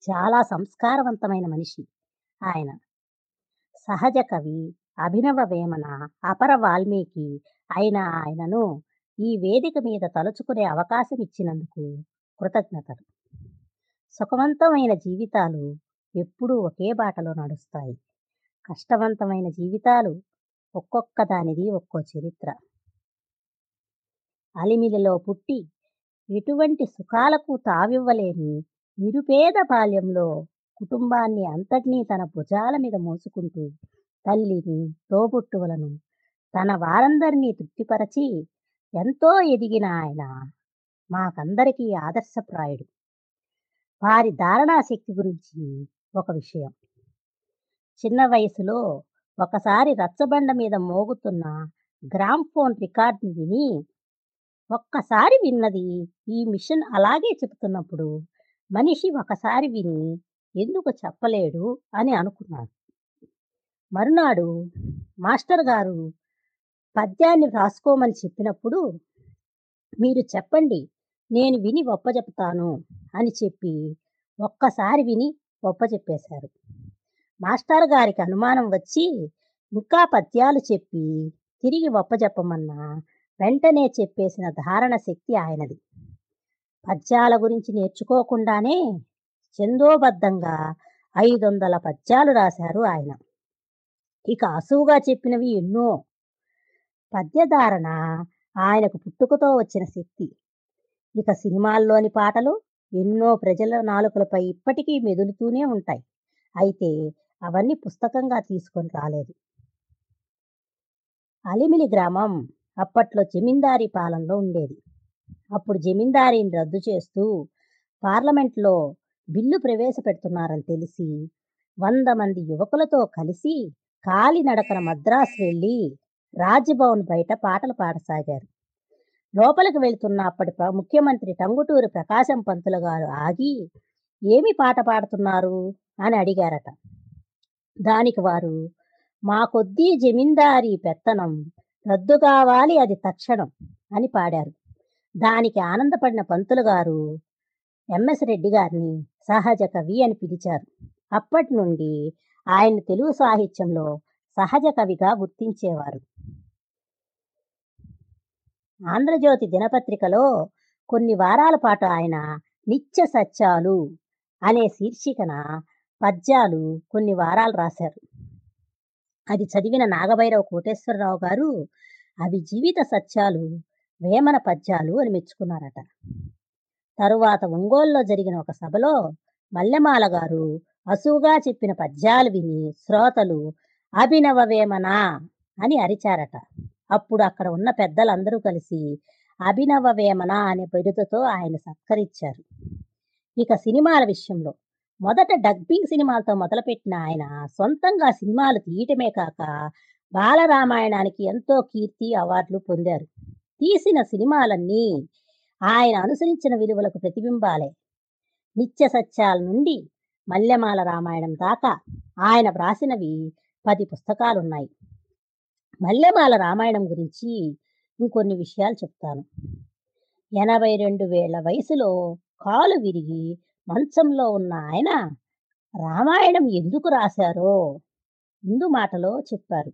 చాలా సంస్కారవంతమైన మనిషి ఆయన సహజ కవి అభినవ వేమన అపర వాల్మీకి అయిన ఆయనను ఈ వేదిక మీద తలుచుకునే అవకాశం ఇచ్చినందుకు కృతజ్ఞతలు సుఖవంతమైన జీవితాలు ఎప్పుడూ ఒకే బాటలో నడుస్తాయి కష్టవంతమైన జీవితాలు ఒక్కొక్క దానిది ఒక్కో చరిత్ర అలిమిలిలో పుట్టి ఎటువంటి సుఖాలకు తావివ్వలేని నిరుపేద బాల్యంలో కుటుంబాన్ని అంతటినీ తన భుజాల మీద మోసుకుంటూ తల్లిని తోబుట్టువులను తన వారందరినీ తృప్తిపరచి ఎంతో ఎదిగిన ఆయన మాకందరికీ ఆదర్శప్రాయుడు వారి ధారణా శక్తి గురించి ఒక విషయం చిన్న వయసులో ఒకసారి రచ్చబండ మీద మోగుతున్న గ్రామ్ఫోన్ రికార్డుని విని ఒక్కసారి విన్నది ఈ మిషన్ అలాగే చెబుతున్నప్పుడు మనిషి ఒకసారి విని ఎందుకు చెప్పలేడు అని అనుకున్నాను మరునాడు మాస్టర్ గారు పద్యాన్ని రాసుకోమని చెప్పినప్పుడు మీరు చెప్పండి నేను విని ఒప్పజెప్తాను అని చెప్పి ఒక్కసారి విని ఒప్పజెప్పేశారు మాస్టర్ గారికి అనుమానం వచ్చి ఇంకా పద్యాలు చెప్పి తిరిగి ఒప్పజెప్పమన్నా వెంటనే చెప్పేసిన ధారణ శక్తి ఆయనది పద్యాల గురించి నేర్చుకోకుండానే చందోబద్ధంగా ఐదు వందల పద్యాలు రాశారు ఆయన ఇక అసువుగా చెప్పినవి ఎన్నో పద్యధారణ ఆయనకు పుట్టుకతో వచ్చిన శక్తి ఇక సినిమాల్లోని పాటలు ఎన్నో ప్రజల నాలుకలపై ఇప్పటికీ మెదులుతూనే ఉంటాయి అయితే అవన్నీ పుస్తకంగా తీసుకొని రాలేదు అలిమిలి గ్రామం అప్పట్లో జమీందారీ పాలనలో ఉండేది అప్పుడు జమీందారీని రద్దు చేస్తూ పార్లమెంట్లో బిల్లు ప్రవేశపెడుతున్నారని తెలిసి వంద మంది యువకులతో కలిసి కాలినడకన మద్రాసు వెళ్ళి రాజ్భవన్ బయట పాటలు పాడసాగారు లోపలికి వెళ్తున్న అప్పటి ప్ర- ముఖ్యమంత్రి టంగుటూరి ప్రకాశం పంతులు గారు ఆగి ఏమి పాట పాడుతున్నారు అని అడిగారట దానికి వారు మా కొద్దీ జమీందారీ పెత్తనం రద్దు కావాలి అది తక్షణం అని పాడారు దానికి ఆనందపడిన పంతులు గారు ఎంఎస్ రెడ్డి గారిని సహజ కవి అని పిలిచారు అప్పటి నుండి ఆయన తెలుగు సాహిత్యంలో సహజ కవిగా గుర్తించేవారు ఆంధ్రజ్యోతి దినపత్రికలో కొన్ని వారాల పాటు ఆయన నిత్య సత్యాలు అనే శీర్షికన పద్యాలు కొన్ని వారాలు రాశారు అది చదివిన నాగభైరవ కోటేశ్వరరావు గారు అవి జీవిత సత్యాలు వేమన పద్యాలు అని మెచ్చుకున్నారట తరువాత ఒంగోలులో జరిగిన ఒక సభలో మల్లెమాల గారు అసువుగా చెప్పిన పద్యాలు విని శ్రోతలు అభినవ వేమన అని అరిచారట అప్పుడు అక్కడ ఉన్న పెద్దలందరూ కలిసి అభినవ వేమన అనే బిరుదుతో ఆయన సత్కరించారు ఇక సినిమాల విషయంలో మొదట డబ్బింగ్ సినిమాలతో మొదలుపెట్టిన ఆయన సొంతంగా సినిమాలు తీయటమే కాక బాలరామాయణానికి ఎంతో కీర్తి అవార్డులు పొందారు తీసిన సినిమాలన్నీ ఆయన అనుసరించిన విలువలకు ప్రతిబింబాలే నిత్య సత్యాల నుండి మల్లెమాల రామాయణం దాకా ఆయన వ్రాసినవి పది పుస్తకాలున్నాయి మల్లెమాల రామాయణం గురించి ఇంకొన్ని విషయాలు చెప్తాను ఎనభై రెండు వేళ్ల వయసులో కాలు విరిగి మంచంలో ఉన్న ఆయన రామాయణం ఎందుకు రాశారో ముందు మాటలో చెప్పారు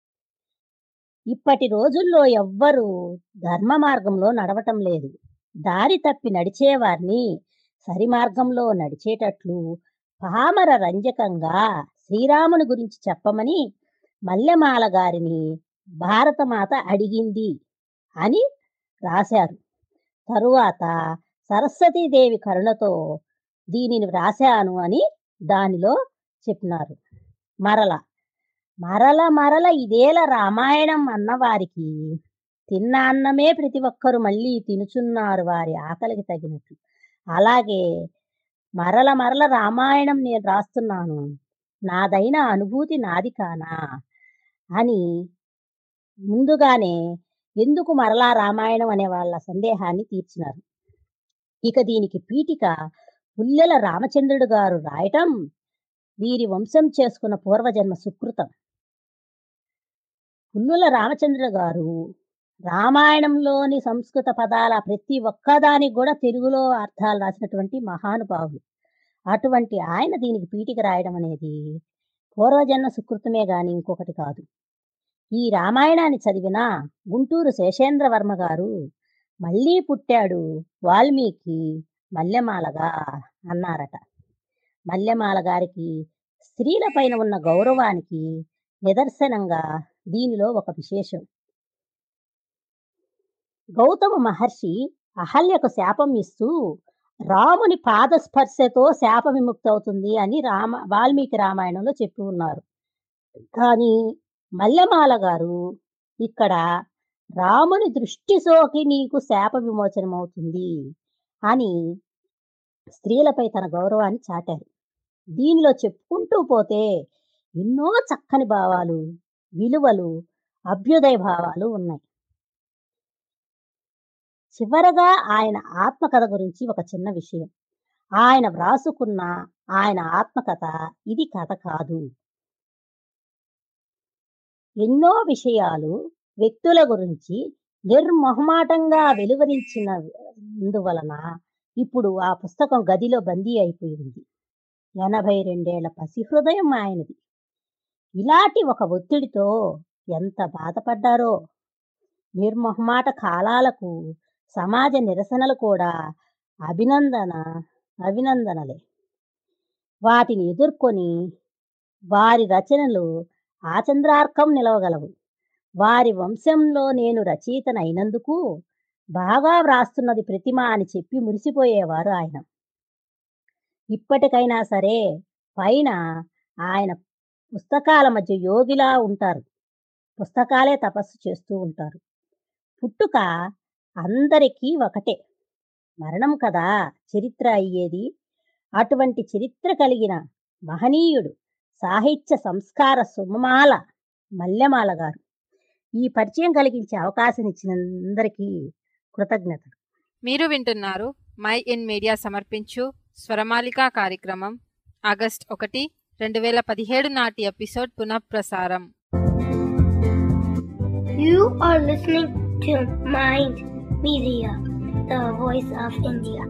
ఇప్పటి రోజుల్లో ఎవ్వరూ ధర్మ మార్గంలో నడవటం లేదు దారి తప్పి నడిచేవారిని సరి మార్గంలో నడిచేటట్లు పామర రంజకంగా శ్రీరాముని గురించి చెప్పమని మల్లెమాల గారిని భారతమాత అడిగింది అని రాశారు తరువాత సరస్వతీదేవి కరుణతో దీనిని వ్రాశాను అని దానిలో చెప్పినారు మరల మరల మరల ఇదేల రామాయణం అన్నవారికి తిన్న అన్నమే ప్రతి ఒక్కరు మళ్ళీ తినుచున్నారు వారి ఆకలికి తగినట్లు అలాగే మరల మరల రామాయణం నేను రాస్తున్నాను నాదైన అనుభూతి నాది కానా అని ముందుగానే ఎందుకు మరలా రామాయణం అనే వాళ్ళ సందేహాన్ని తీర్చినారు ఇక దీనికి పీఠిక పుల్లెల రామచంద్రుడు గారు రాయటం వీరి వంశం చేసుకున్న పూర్వజన్మ సుకృతం పుల్లుల రామచంద్రుడు గారు రామాయణంలోని సంస్కృత పదాల ప్రతి ఒక్కదానికి కూడా తెలుగులో అర్థాలు రాసినటువంటి మహానుభావులు అటువంటి ఆయన దీనికి పీటిక రాయడం అనేది పూర్వజన్మ సుకృతమే గాని ఇంకొకటి కాదు ఈ రామాయణాన్ని చదివిన గుంటూరు శేషేంద్రవర్మ గారు మళ్ళీ పుట్టాడు వాల్మీకి మల్లెమాలగా అన్నారట మల్లెమాల గారికి స్త్రీలపైన ఉన్న గౌరవానికి నిదర్శనంగా దీనిలో ఒక విశేషం గౌతమ మహర్షి అహల్యకు శాపం ఇస్తూ రాముని పాదస్పర్శతో శాప విముక్తి అవుతుంది అని రామ వాల్మీకి రామాయణంలో చెప్పి ఉన్నారు కానీ మల్లెమాల గారు ఇక్కడ రాముని దృష్టి సోకి నీకు శాప విమోచనం అవుతుంది అని స్త్రీలపై తన గౌరవాన్ని చాటారు దీనిలో చెప్పుకుంటూ పోతే ఎన్నో చక్కని భావాలు విలువలు అభ్యుదయ భావాలు ఉన్నాయి చివరగా ఆయన ఆత్మకథ గురించి ఒక చిన్న విషయం ఆయన వ్రాసుకున్న ఆయన ఆత్మకథ ఇది కథ కాదు ఎన్నో విషయాలు వ్యక్తుల గురించి నిర్మొహమాటంగా వెలువరించినందువలన ఇప్పుడు ఆ పుస్తకం గదిలో బందీ అయిపోయింది ఎనభై రెండేళ్ల పసిహృదయం ఆయనది ఇలాంటి ఒక ఒత్తిడితో ఎంత బాధపడ్డారో నిర్మొహమాట కాలాలకు సమాజ నిరసనలు కూడా అభినందన అభినందనలే వాటిని ఎదుర్కొని వారి రచనలు ఆచంద్రార్కం నిలవగలవు వారి వంశంలో నేను రచయితనైనందుకు బాగా వ్రాస్తున్నది ప్రతిమ అని చెప్పి మురిసిపోయేవారు ఆయన ఇప్పటికైనా సరే పైన ఆయన పుస్తకాల మధ్య యోగిలా ఉంటారు పుస్తకాలే తపస్సు చేస్తూ ఉంటారు పుట్టుక అందరికీ ఒకటే మరణం కదా చరిత్ర అయ్యేది అటువంటి చరిత్ర కలిగిన మహనీయుడు సాహిత్య సంస్కార సుమమాల మల్లెమాల గారు ఈ పరిచయం కలిగించే అవకాశం ఇచ్చిన అందరికీ కృతజ్ఞతలు మీరు వింటున్నారు మై ఇన్ మీడియా సమర్పించు స్వరమాలిక కార్యక్రమం ఆగస్ట్ ఒకటి రెండు వేల పదిహేడు నాటి ఎపిసోడ్ పునఃప్రసారం You are listening to Mind Media, the voice of India.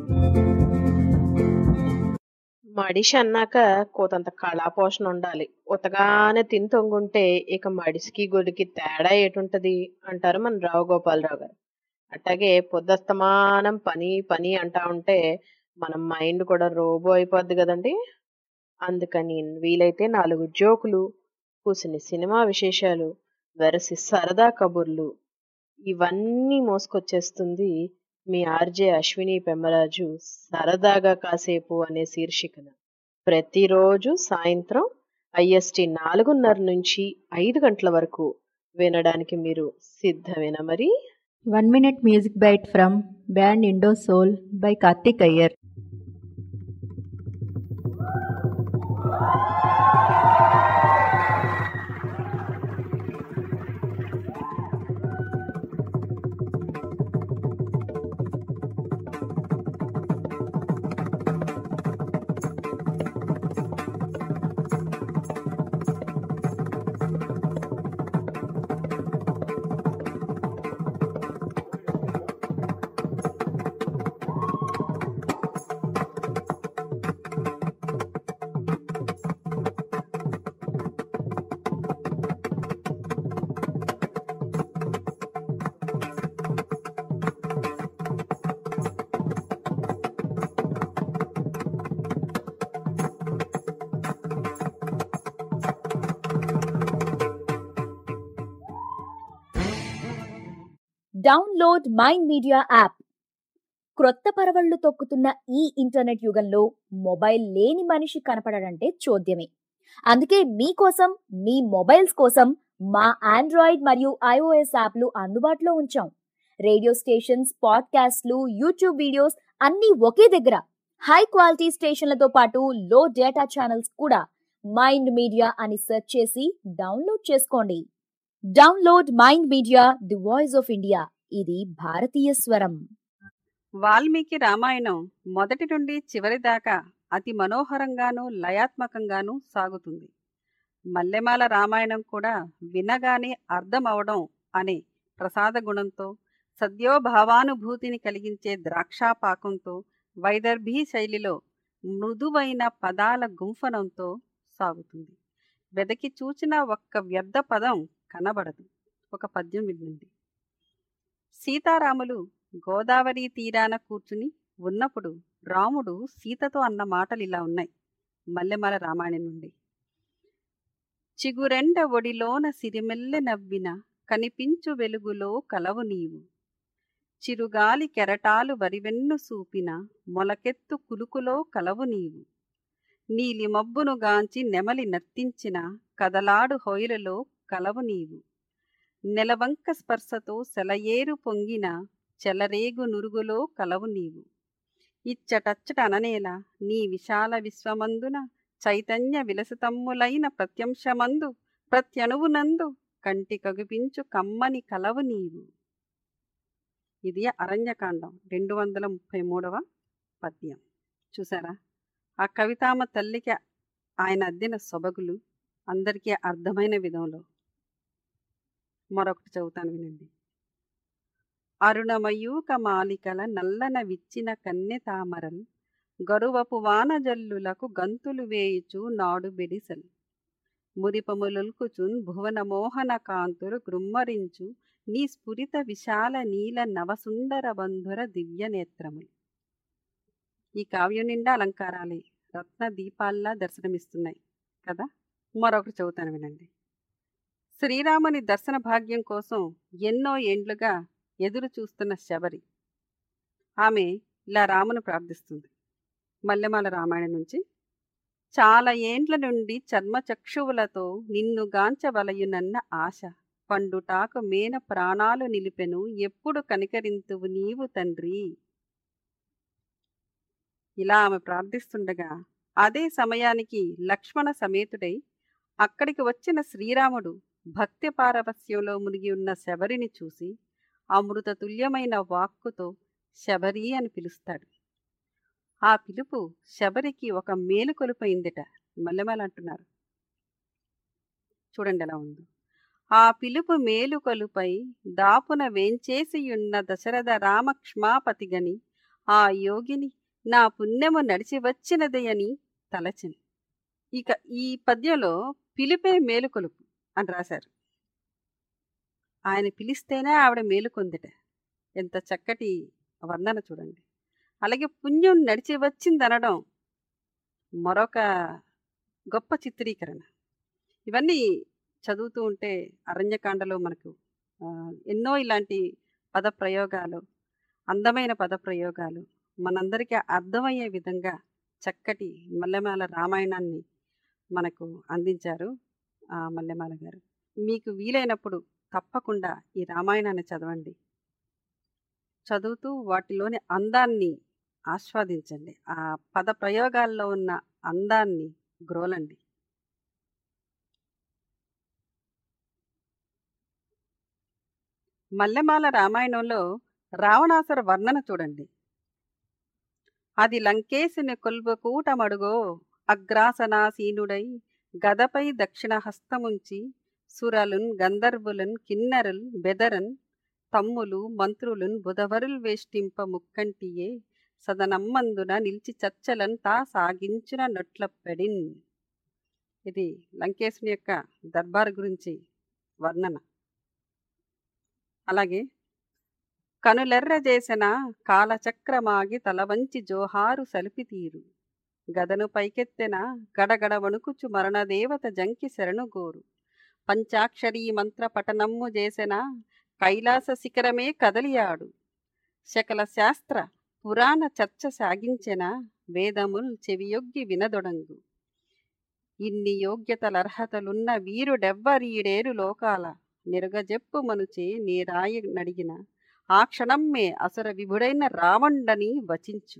మడిషి అన్నాక కోతంత కళాపోషణ ఉండాలి ఉతగానే తిని తొంగుంటే ఇక మడిసికి గొడికి తేడా ఏటుంటది అంటారు మన రావు గోపాలరావు గారు అట్లాగే పొద్దస్తమానం పని పని అంటా ఉంటే మన మైండ్ కూడా రోబో అయిపోద్ది కదండి అందుకని వీలైతే నాలుగు జోకులు కూసిని సినిమా విశేషాలు వెరసి సరదా కబుర్లు ఇవన్నీ మోసుకొచ్చేస్తుంది మీ ఆర్జే అశ్విని పెమ్మరాజు సరదాగా కాసేపు అనే శీర్షికన ప్రతిరోజు సాయంత్రం ఐఎస్టి నాలుగున్నర నుంచి ఐదు గంటల వరకు వినడానికి మీరు సిద్ధమేనా మరి one minute music bite from band Indo Soul by Karthik Iyer download Mind Media app క్రొత్త పరవళ్లు తొక్కుతున్న ఈ ఇంటర్నెట్ యుగంలో మొబైల్ లేని మనిషి కనపడడంటే చూద్యమే అందుకే మీకోసం మీ మొబైల్స్ కోసం మా ఆండ్రాయిడ్ మరియు ఐఓఎస్ యాప్లు అందుబాటులో ఉంచాం రేడియో స్టేషన్స్ పాడ్కాస్ట్లు యూట్యూబ్ వీడియోస్ అన్నీ ఒకే దగ్గర హై క్వాలిటీ స్టేషన్లతో పాటు లో డేటా ఛానల్స్ కూడా మైండ్ మీడియా అని సెర్చ్ చేసి డౌన్లోడ్ చేసుకోండి download Mind Media the voice of India ఇది భారతీయ స్వరం వాల్మీకి రామాయణం మొదటి నుండి చివరి దాకా అతి మనోహరంగానూ లయాత్మకంగానూ సాగుతుంది మల్లెమాల రామాయణం కూడా వినగానే అర్థమవడం అనే ప్రసాద గుణంతో సద్యోభావానుభూతిని కలిగించే ద్రాక్షాపాకంతో వైదర్భీ శైలిలో మృదువైన పదాల గుంఫనంతో సాగుతుంది వెదకి చూచిన ఒక్క వ్యర్థ పదం కనబడదు ఒక పద్యం వినండి సీతారాములు గోదావరి తీరాన కూర్చుని ఉన్నప్పుడు రాముడు సీతతో అన్న మాటలు ఇలా ఉన్నాయి మల్లెమల రామాయణం నుండి చిగురెండ ఒడిలోన సిరిమెల్లె నవ్విన కనిపించు వెలుగులో కలవు నీవు చిరుగాలి కెరటాలు వరివెన్ను సూపిన మొలకెత్తు కులుకులో కలవు నీవు నీలి మబ్బును గాంచి నెమలి నర్తించిన కదలాడు హొయలలో కలవు నీవు నెలవంక స్పర్శతో సెలయేరు పొంగిన చెలరేగు నురుగులో కలవు నీవు ఇచ్చటచ్చట అననేల నీ విశాల విశ్వమందున చైతన్య విలసితమ్ములైన ప్రత్యంశమందు ప్రత్యణువునందు కంటి కగుపించు కమ్మని కలవు నీవు ఇది అరణ్యకాండం రెండు వందల ముప్పై మూడవ పద్యం చూసారా ఆ కవితామ తల్లికి ఆయన అద్దిన సొబగులు అందరికీ అర్థమైన విధంలో మరొకటి చదువుతాను వినండి అరుణమయూక మాలికల నల్లన విచ్చిన కన్నె తామరల్ గరువపు వానజల్లులకు గంతులు వేయుచు నాడు బెడిసల్ మురిపములుల్కుచున్ భువన మోహన కాంతులు గృమ్మరించు నీ స్ఫురిత విశాల నీల నవసుందర బంధుర దివ్య నేత్రములు ఈ కావ్యం నిండా అలంకారాలే రత్న దీపాల్లా దర్శనమిస్తున్నాయి కదా మరొకటి చదువుతాను వినండి శ్రీరాముని దర్శన భాగ్యం కోసం ఎన్నో ఏండ్లుగా ఎదురు చూస్తున్న శబరి ఆమె ఇలా రామును ప్రార్థిస్తుంది మల్లెమాల రామాయణం నుంచి చాలా ఏండ్ల నుండి చర్మచక్షువులతో నిన్ను గాంచవలయునన్న ఆశ పండుటాకు మేన ప్రాణాలు నిలిపెను ఎప్పుడు కనికరింతువు నీవు తండ్రి ఇలా ఆమె ప్రార్థిస్తుండగా అదే సమయానికి లక్ష్మణ సమేతుడై అక్కడికి వచ్చిన శ్రీరాముడు భక్తి పారవస్యంలో మునిగి ఉన్న శబరిని చూసి అమృత తుల్యమైన వాక్కుతో శబరి అని పిలుస్తాడు ఆ పిలుపు శబరికి ఒక మేలు కొలుపైందిట మల్లెమల అంటున్నారు చూడండి ఎలా ఉందో ఆ పిలుపు మేలు కొలుపై దాపున వేంచేసియున్న దశరథ రామక్ష్మాపతిగని ఆ యోగిని నా పుణ్యము నడిచి వచ్చినది అని తలచని ఇక ఈ పద్యంలో పిలిపే మేలుకొలుపు అని రాశారు ఆయన పిలిస్తేనే ఆవిడ మేలుకొందిట ఎంత చక్కటి వర్ణన చూడండి అలాగే పుణ్యం నడిచి వచ్చిందనడం మరొక గొప్ప చిత్రీకరణ ఇవన్నీ చదువుతూ ఉంటే అరణ్యకాండలో మనకు ఎన్నో ఇలాంటి పద ప్రయోగాలు అందమైన పద ప్రయోగాలు మనందరికీ అర్థమయ్యే విధంగా చక్కటి మల్లెమాల రామాయణాన్ని మనకు అందించారు మల్లెమాల గారు మీకు వీలైనప్పుడు తప్పకుండా ఈ రామాయణాన్ని చదవండి చదువుతూ వాటిలోని అందాన్ని ఆస్వాదించండి ఆ పద ప్రయోగాల్లో ఉన్న అందాన్ని గ్రోలండి మల్లెమాల రామాయణంలో రావణాసుర వర్ణన చూడండి అది లంకేశుని కొల్వకూటమడుగో అగ్రాసనాసీనుడై గదపై దక్షిణ హస్తముంచి సురలున్ గంధర్వులున్ కిన్నరుల్ బెదరన్ తమ్ములు మంత్రులున్ బుధవరుల్ వేష్టింప ముక్కంటియే సదనమ్మందున నిలిచి చర్చలన్ తా సాగించిన నొట్లప్పెడిన్ ఇది లంకేశుని యొక్క దర్బార్ గురించి వర్ణన అలాగే కనులెర్ర చేసిన కాలచక్రమాగి తలవంచి జోహారు సలిపితీరు గదను పైకెత్తెన గడగడ వణుకుచు మరణదేవత జంకి శరణుగోరు పంచాక్షరీ మంత్ర పఠనమ్ము చేసిన కైలాస శిఖరమే కదలియాడు శకల శాస్త్ర పురాణ చర్చ సాగించెన వేదముల్ చెవియొగ్గి వినదొడంగు ఇన్ని యోగ్యతలర్హతలున్న వీరుడెవ్వరీడేరు లోకాల నిరగజెప్పు మనుచే నీరాయి నడిగిన ఆ క్షణమ్మే అసుర విభుడైన రావణుడని వచించు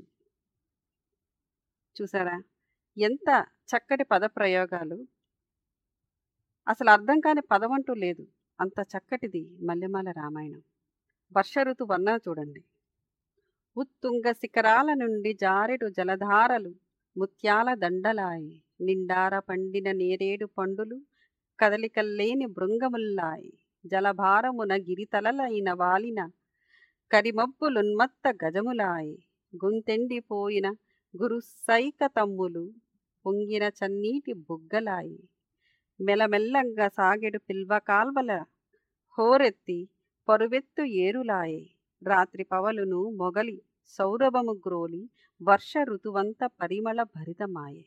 చూసారా ఎంత చక్కటి పదప్రయోగాలు అసలు అర్థం కాని పదమంటూ లేదు అంత చక్కటిది మల్లెమాల రామాయణం వర్ష ఋతు వర్ణన చూడండి ఉత్తుంగ శిఖరాల నుండి జారెడు జలధారలు ముత్యాల దండలాయి నిండార పండిన నేరేడు పండులు కదలికల్లేని భృంగముల్లాయి జలభారమున గిరితలలైన వాలిన కరిమబ్బులున్మత్త గజములాయి గుంతెండిపోయిన గురు సైక తమ్ములు పొంగిన చన్నీటి బుగ్గలాయి మెలమెల్లంగా సాగెడు పిల్వ కాల్వల హోరెత్తి పరువెత్తు ఏరులాయే రాత్రి పవలును మొగలి సౌరభము గ్రోలి వర్ష ఋతువంత పరిమళ భరితమాయే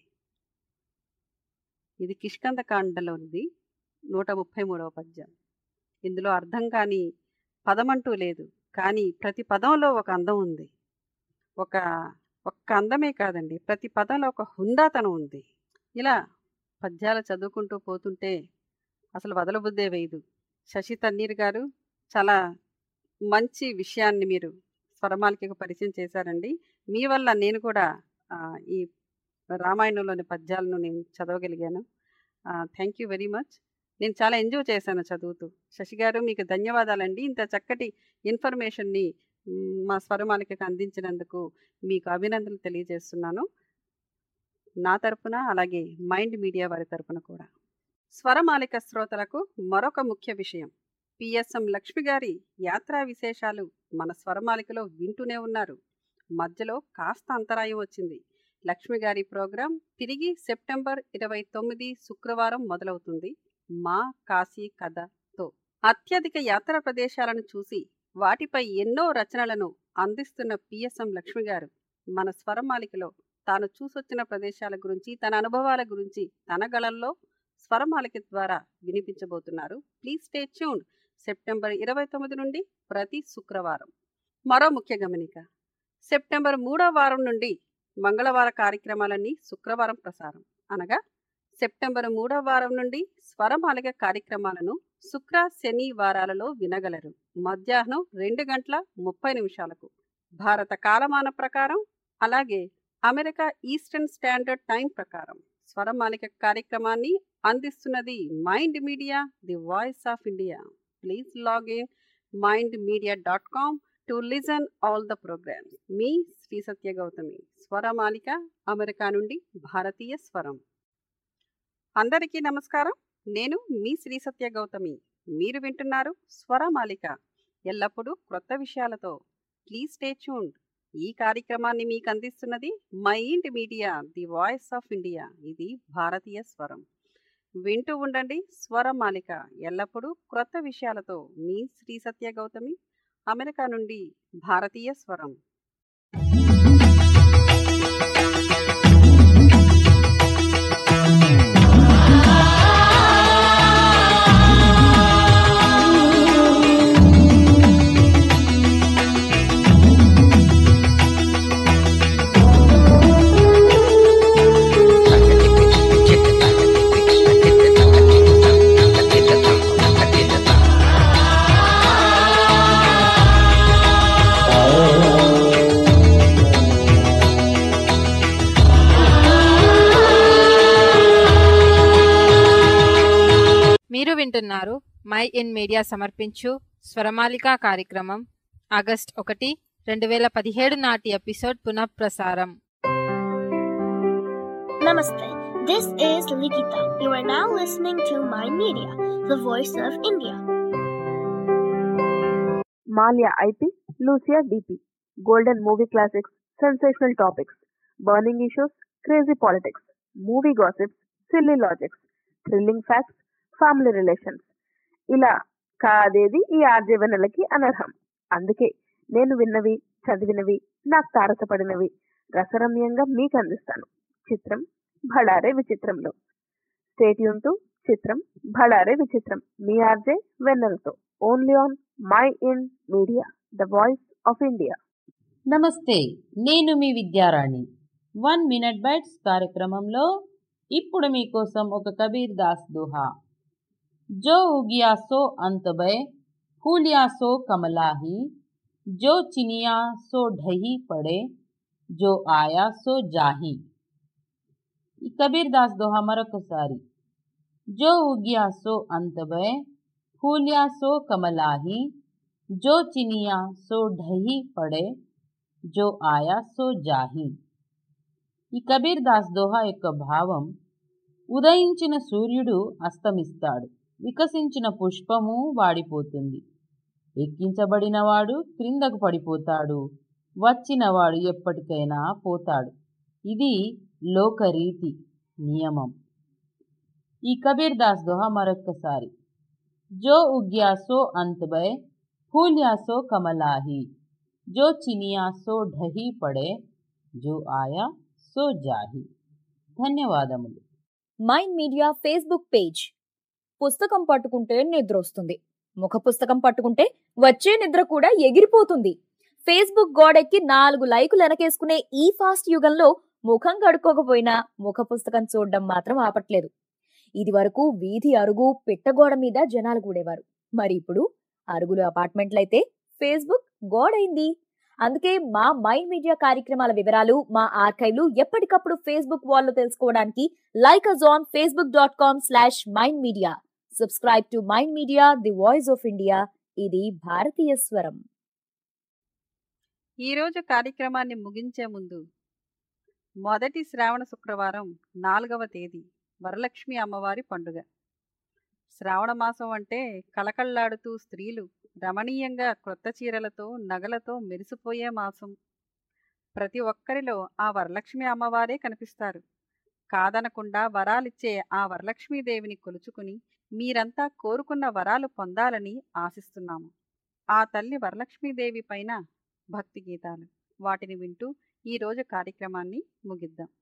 ఇది కిష్కందకాండలోనిది నూట ముప్పై మూడవ పద్యం ఇందులో అర్థం కాని పదమంటూ లేదు కానీ ప్రతి పదంలో ఒక అందం ఉంది ఒక ఒక్క అందమే కాదండి ప్రతి పదంలో ఒక హుందాతనం ఉంది ఇలా పద్యాలు చదువుకుంటూ పోతుంటే అసలు వదలబుద్దే వేయదు శశి తన్నీర్ గారు చాలా మంచి విషయాన్ని మీరు స్వరమాలికకు పరిచయం చేశారండి మీ వల్ల నేను కూడా ఆ, ఈ రామాయణంలోని పద్యాలను నేను చదవగలిగాను థ్యాంక్ యూ వెరీ మచ్ నేను చాలా ఎంజాయ్ చేశాను చదువుతూ శశి గారు మీకు ధన్యవాదాలండి ఇంత చక్కటి ఇన్ఫర్మేషన్ని మ్, మా స్వరమాలికకు అందించినందుకు మీకు అభినందనలు తెలియజేస్తున్నాను నా తరపున అలాగే మైండ్ మీడియా వారి తరపున కూడా స్వరమాలిక శ్రోతలకు మరొక ముఖ్య విషయం పిఎస్ఎం లక్ష్మి గారి యాత్రా విశేషాలు మన స్వరమాలికలో వింటూనే ఉన్నారు మధ్యలో కాస్త అంతరాయం వచ్చింది లక్ష్మి గారి ప్రోగ్రాం తిరిగి సెప్టెంబర్ ఇరవై తొమ్మిది శుక్రవారం మొదలవుతుంది మా కాశీ కథతో అత్యధిక యాత్రా ప్రదేశాలను చూసి వాటిపై ఎన్నో రచనలను అందిస్తున్న పిఎస్ఎం లక్ష్మి గారు మన స్వరమాలికలో తాను చూసొచ్చిన ప్రదేశాల గురించి తన అనుభవాల గురించి తన గళంలో స్వరమాలిక ద్వారా వినిపించబోతున్నారు ప్లీజ్ స్టే ట్యూన్డ్ సెప్టెంబర్ ఇరవై తొమ్మిది నుండి ప్రతి శుక్రవారం మరో ముఖ్య గమనిక సెప్టెంబర్ మూడో వారం నుండి మంగళవార కార్యక్రమాలన్నీ శుక్రవారం ప్రసారం అనగా సెప్టెంబర్ మూడో వారం నుండి స్వరమాలిక కార్యక్రమాలను శుక్ర శని వారాలలో వినగలరు మధ్యాహ్నం రెండు గంటల ముప్పై నిమిషాలకు భారత కాలమాన ప్రకారం అలాగే అమెరికా ఈస్టర్న్ స్టాండర్డ్ టైం ప్రకారం స్వరమాలిక కార్యక్రమాన్ని అందిస్తున్నది Mind Media the voice of India please login Mind Media dot com to listen all the programs మీ శ్రీ సత్య గౌతమి స్వరమాలిక అమెరికా నుండి భారతీయ స్వరం అందరికీ నమస్కారం నేను మీ శ్రీ సత్య గౌతమి మీరు వింటున్నారు స్వరమాలిక ఎల్లప్పుడూ క్రొత్త విషయాలతో ప్లీజ్ స్టే ట్యూన్డ్ ఈ కార్యక్రమాన్ని మీకు అందిస్తున్నది Mind Media the voice of India ఇది భారతీయ స్వరం వింటూ ఉండండి స్వరమాలిక ఎల్లప్పుడూ క్రొత్త విషయాలతో మీ శ్రీ సత్య గౌతమి అమెరికా నుండి భారతీయ స్వరం మీరు వింటున్నారు మై ఇన్ మీడియా సమర్పించు స్వరమాలిక కార్యక్రమం ఆగస్ట్ ఒకటి రెండు వేల పదిహేడు నాటి ఎపిసోడ్ పునఃప్రసారం Namaste. This is Likita. You are now listening to My Media, the voice of India. Malia IP, Lucia DP, Golden Movie Classics, Sensational Topics, Burning Issues, Crazy Politics, Movie Gossips, Silly Logics, Thrilling Facts, Family Relations. ఇలా కాదేది ఈ ఆర్జీవనలకి అనర్హం అందుకే నేను విన్నవి చదివినవి నాకు తారసపడినవి రసరమ్యంగా మీకు అందిస్తాను చిత్రం భడారే విచిత్రంలో stay tune to చిత్రం భడారే విచిత్రం మీ ఆర్జే వెన్నెలతో only on Mind Media the voice of India నమస్తే నేను మీ విద్యారాణి వన్ మినిట్ బైట్స్ కార్యక్రమంలో ఇప్పుడు మీకోసం ఒక కబీర్ దాస్ దోహా जो उगिया सो अंत बय फूलिया सो कमलाही जो चिनिया सो ढही पड़े जो ఆయా సో జాహి ఈ కబీర్ దాస్ దోహా మరొకసారి జో ఉగియా సో అంతబయ ఫూలియా సో కమలాహి జో చినియా సో ఢహి పడే జో ఆయా సో జాహి ఈ కబీర్ దాస్ దోహా యొక్క భావం ఉదయించిన సూర్యుడు అస్తమిస్తాడు వికసించిన పుష్పము వాడిపోతుంది ఎక్కించబడినవాడు క్రిందకు పడిపోతాడు వచ్చినవాడు ఎప్పటికైనా పోతాడు ఇది లోకరీతి నియమం ఈ కబీర్ దాస్ దోహా మరొక్కసారి జో ఉగ్యాసో అంతబై ఫూల్యాసో కమలాహి జో చినియాసో ఢహి పడే జో ఆయా సో జాహి ధన్యవాదములు మైండ్ మీడియా ఫేస్బుక్ పేజ్ పుస్తకం పట్టుకుంటే నిద్ర వస్తుంది ముఖ పుస్తకం పట్టుకుంటే వచ్చే నిద్ర కూడా ఎగిరిపోతుంది ఫేస్బుక్ గోడెక్కి నాలుగు లైకులు వెనకేసుకునే ఈ ఫాస్ట్ యుగంలో ముఖం కడుక్కోకపోయినా ముఖ పుస్తకం చూడడం మాత్రం ఆపట్లేదు ఇది వరకు వీధి అరుగు పిట్టగోడ మీద జనాలు కూడేవారు మరి ఇప్పుడు అరుగులు అపార్ట్మెంట్లయితే ఫేస్బుక్ గోడైంది అందుకే మా మైండ్ మీడియా కార్యక్రమాల వివరాలు మా ఆర్కైవ్లు ఎప్పటికప్పుడు ఫేస్బుక్ వాల్లో తెలుసుకోవడానికి like us on Facebook dot com slash Mind Media subscribe to Mind Media the voice of India ఇది భారతీయ స్వరం ఈరోజు కార్యక్రమాన్ని ముగించే ముందు మొదటి శ్రావణ శుక్రవారం నాలుగవ తేదీ వరలక్ష్మి అమ్మవారి పండుగ శ్రావణ మాసం అంటే కళకళ్లాడుతూ స్త్రీలు రమణీయంగా క్రొత్త చీరలతో నగలతో మెరిసిపోయే మాసం ప్రతి ఒక్కరిలో ఆ వరలక్ష్మి అమ్మవారే కనిపిస్తారు కాదనకుండా వరాలిచ్చే ఆ వరలక్ష్మీదేవిని కొలుచుకుని మీరంతా కోరుకున్న వరాలు పొందాలని ఆశిస్తున్నాము ఆ తల్లి వరలక్ష్మీదేవి పైన భక్తి గీతాలు వాటిని వింటూ ఈరోజు కార్యక్రమాన్ని ముగిద్దాం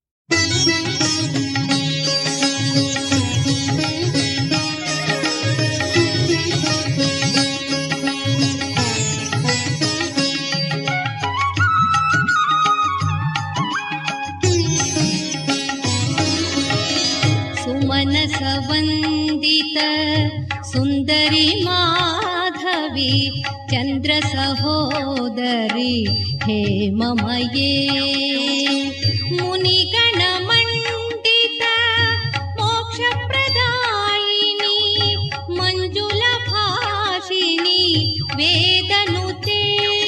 सुमनसवन्दित सुन्दरि माधवी चन्द्रसहोदरि हेममये मुनिगणमण्डित मोक्षप्रदायिनी मञ्जुलभाषिणी वेदनुते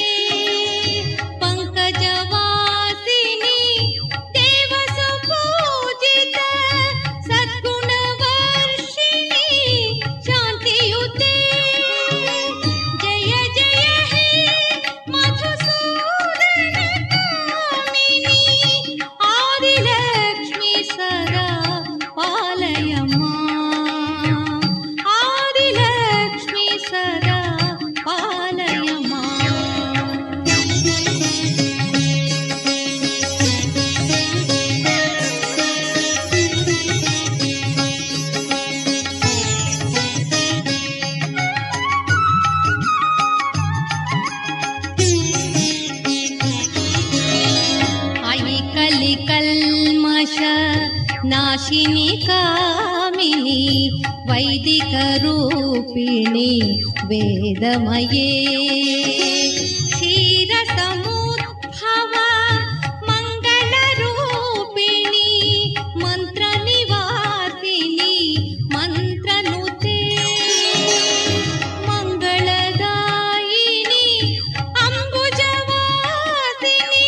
पङ्कजवासिनी देवसुपूजित सद्गुणवर्षिणी शान्तियुते जय जय हे मधुसूदनकामिनी आदिलक्ष्मी सदा पालय माम् आदिलक्ष्मी सदा पालय माम् अयि कलिकल्मष नाशिनि कामिनि वैदिकरूपिणि वेदमये क्षीरसमुद्भव मङ्गलरूपिणि मन्त्रनिवासिनि मन्त्रनुते मङ्गलदायिनि अम्बुजवासिनि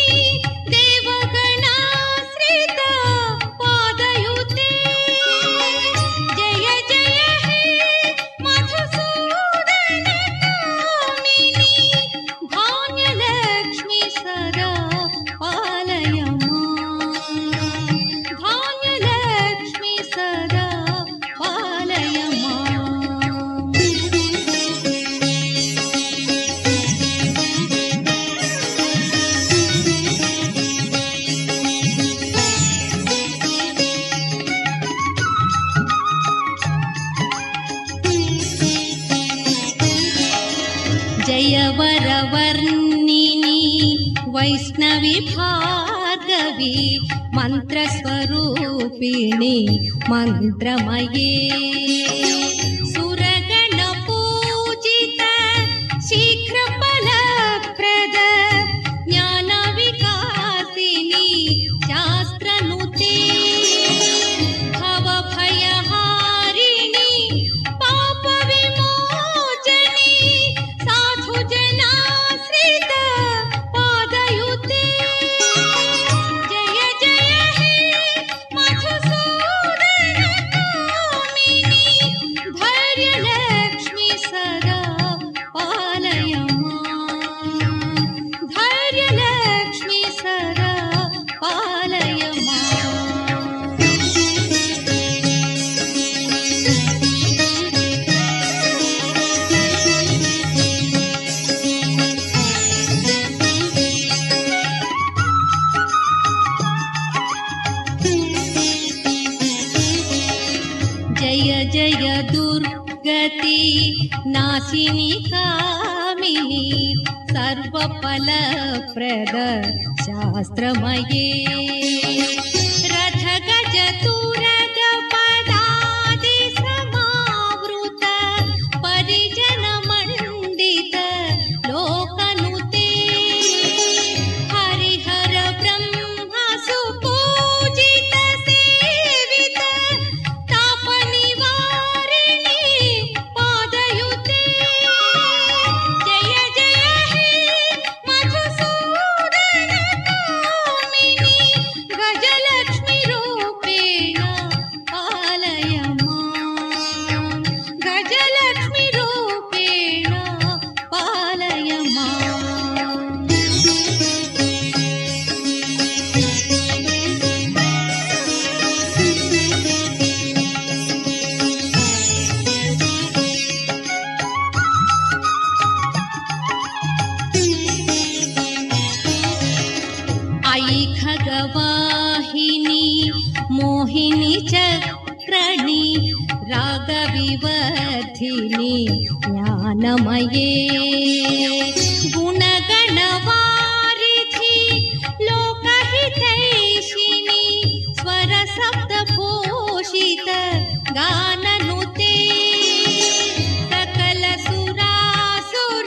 देवगणाश्रित पादयुते जय जय हे मधुसूदनकामिनि धान्यलक्ष्मि सदा पालय माम् धान्यलक्ष्मि सदा पालय माम् जयवरवर्णिनि वैष्णवि भार्गवी मन्त्रस्वरूपिणि मन्त्रमये सुरगणपूजित शीघ्रफलप्रद ज्ञानविकासिनि शास्त्रनुते भवभयहारिणि पापविमोचनि साधुजनाश्रित पादयुते जय जय हे मधुसूदनकामिनि जय जय दुर्गति नाशिनि कामिनि सर्वफलप्रद शास्त्रमये रथ गज तुरग पदादि समावृत परिजन मण्डित लोकनुते हरिहर ब्रह्म सुपूजित सेवित तापनिवारिणि पादयुते जय जय हे मधुसूदन कामिनि गजलक्ष्मि रूपेण पालय माम् गजलक्ष्मि रूपेण पालय माम् आई खगवाहिनी मोहिनी चक्रणि रागविवर्धिनि ज्ञानमये गुणगणवारिधि लोकहितैषिणि स्वरसप्तभूषित गाननुते सकल सुरासुर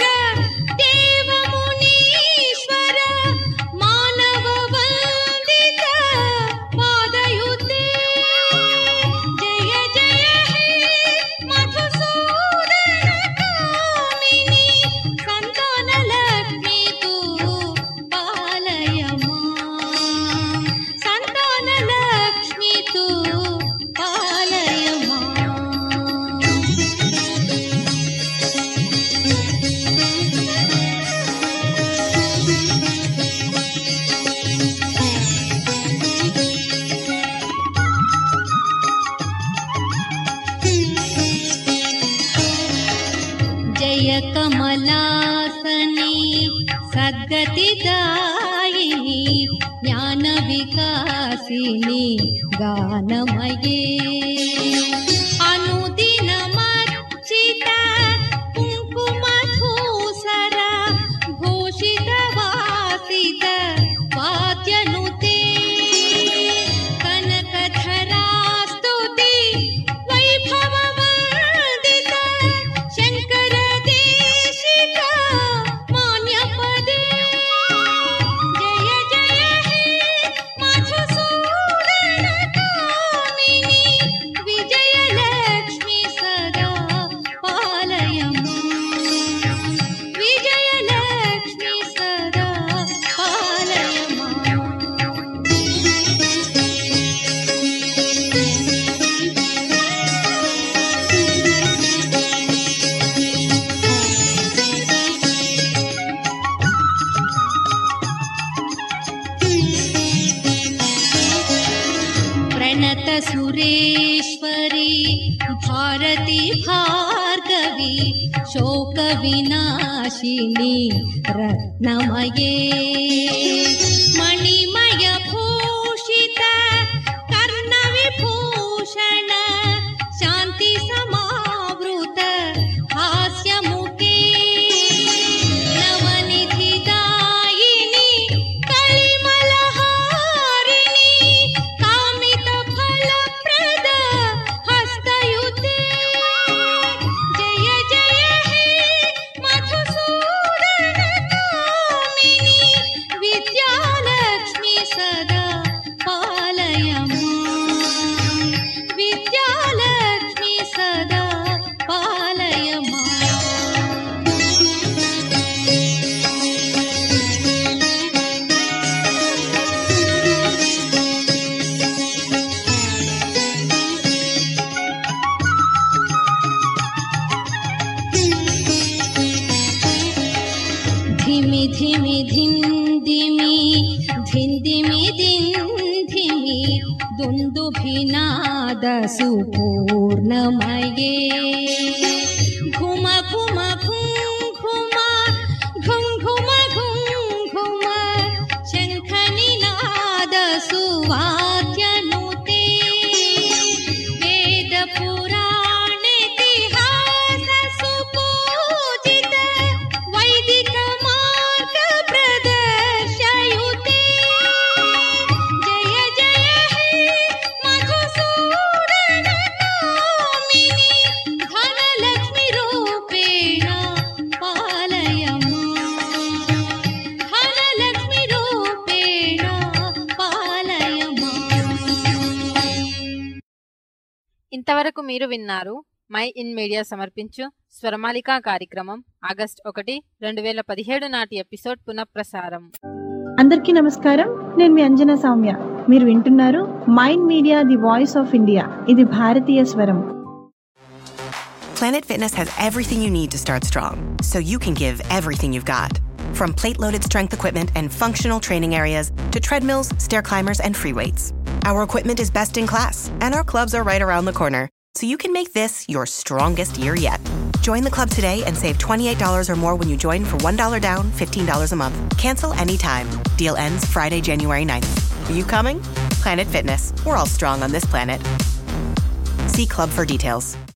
देवमुनीश्वर मानव वन्दित पादयुते जय जय हे मधुसूदन कामिनि सन्तानलक्ष्मि तु पालय माम् सन्तानलक्ष्मि तु पालय माम् जय कमलासनी सद्गतिदायिनी ज्ञानविकासिनी गानमये अनुदिनमर्चित कुङ्कुमधूसर भूषितवासित वाद्यनुते कनकधरास्तुति वैभववर्धित शङ्कर देशिक मान्यपदे जय जय हे मधुसूदन कामिनि विजयलक्ष्मि सदा पालय माम् विजयलक्ष्मि सदा पालय प्रणत सुरेश्वरी भारती भार्गवी शोक विनाशिनी रत्नमये मणिमय भूषित कर्णविभूषण शान्ति समावृत हास्यमुखे नवनिधिदायिनी कलिमलहारिणी कामितफलप्रद हस्तयुते जय जय हे मधुसूदन कामिनि विद्यालक्ष्मि सदा पालय माम् विद्यालक्ष्मि सदा पालय माम् धिमि धिमि धिं दिमि धिं दिमि दिं धिमि दुन्दुभिनाद सुपूर्णमये घुम घुम घुं घुम घुं घुम घुं घुम शङ्खनिनाद सुवाद्यनुते वेदपुर ఇంతవరకు మీరు విన్నారు మై ఇన్ మీడియా సమర్పించు స్వరమాలిక కార్యక్రమం ఆగస్ట్ ఒకటి రెండు వేల పదిహేడు నాటి ఎపిసోడ్ పునఃప్రసారం అందరికీ నమస్కారం నేను మీ అంజనా సౌమ్య మీరు వింటున్నారు Mind Media the voice of India ఇది భారతీయ స్వరం Planet Fitness has everything you need to start strong, so you can give everything you've got. From plate loaded strength equipment and functional training areas to treadmills, stair climbers, and free weights. Our equipment is best in class, and our clubs are right around the corner, so you can make this your strongest year yet. Join the club today and save $28 or more when you join for $1 down, $15 a month. Cancel anytime. Deal ends Friday, January 9th. Are you coming? Planet Fitness. We're all strong on this planet. See club for details.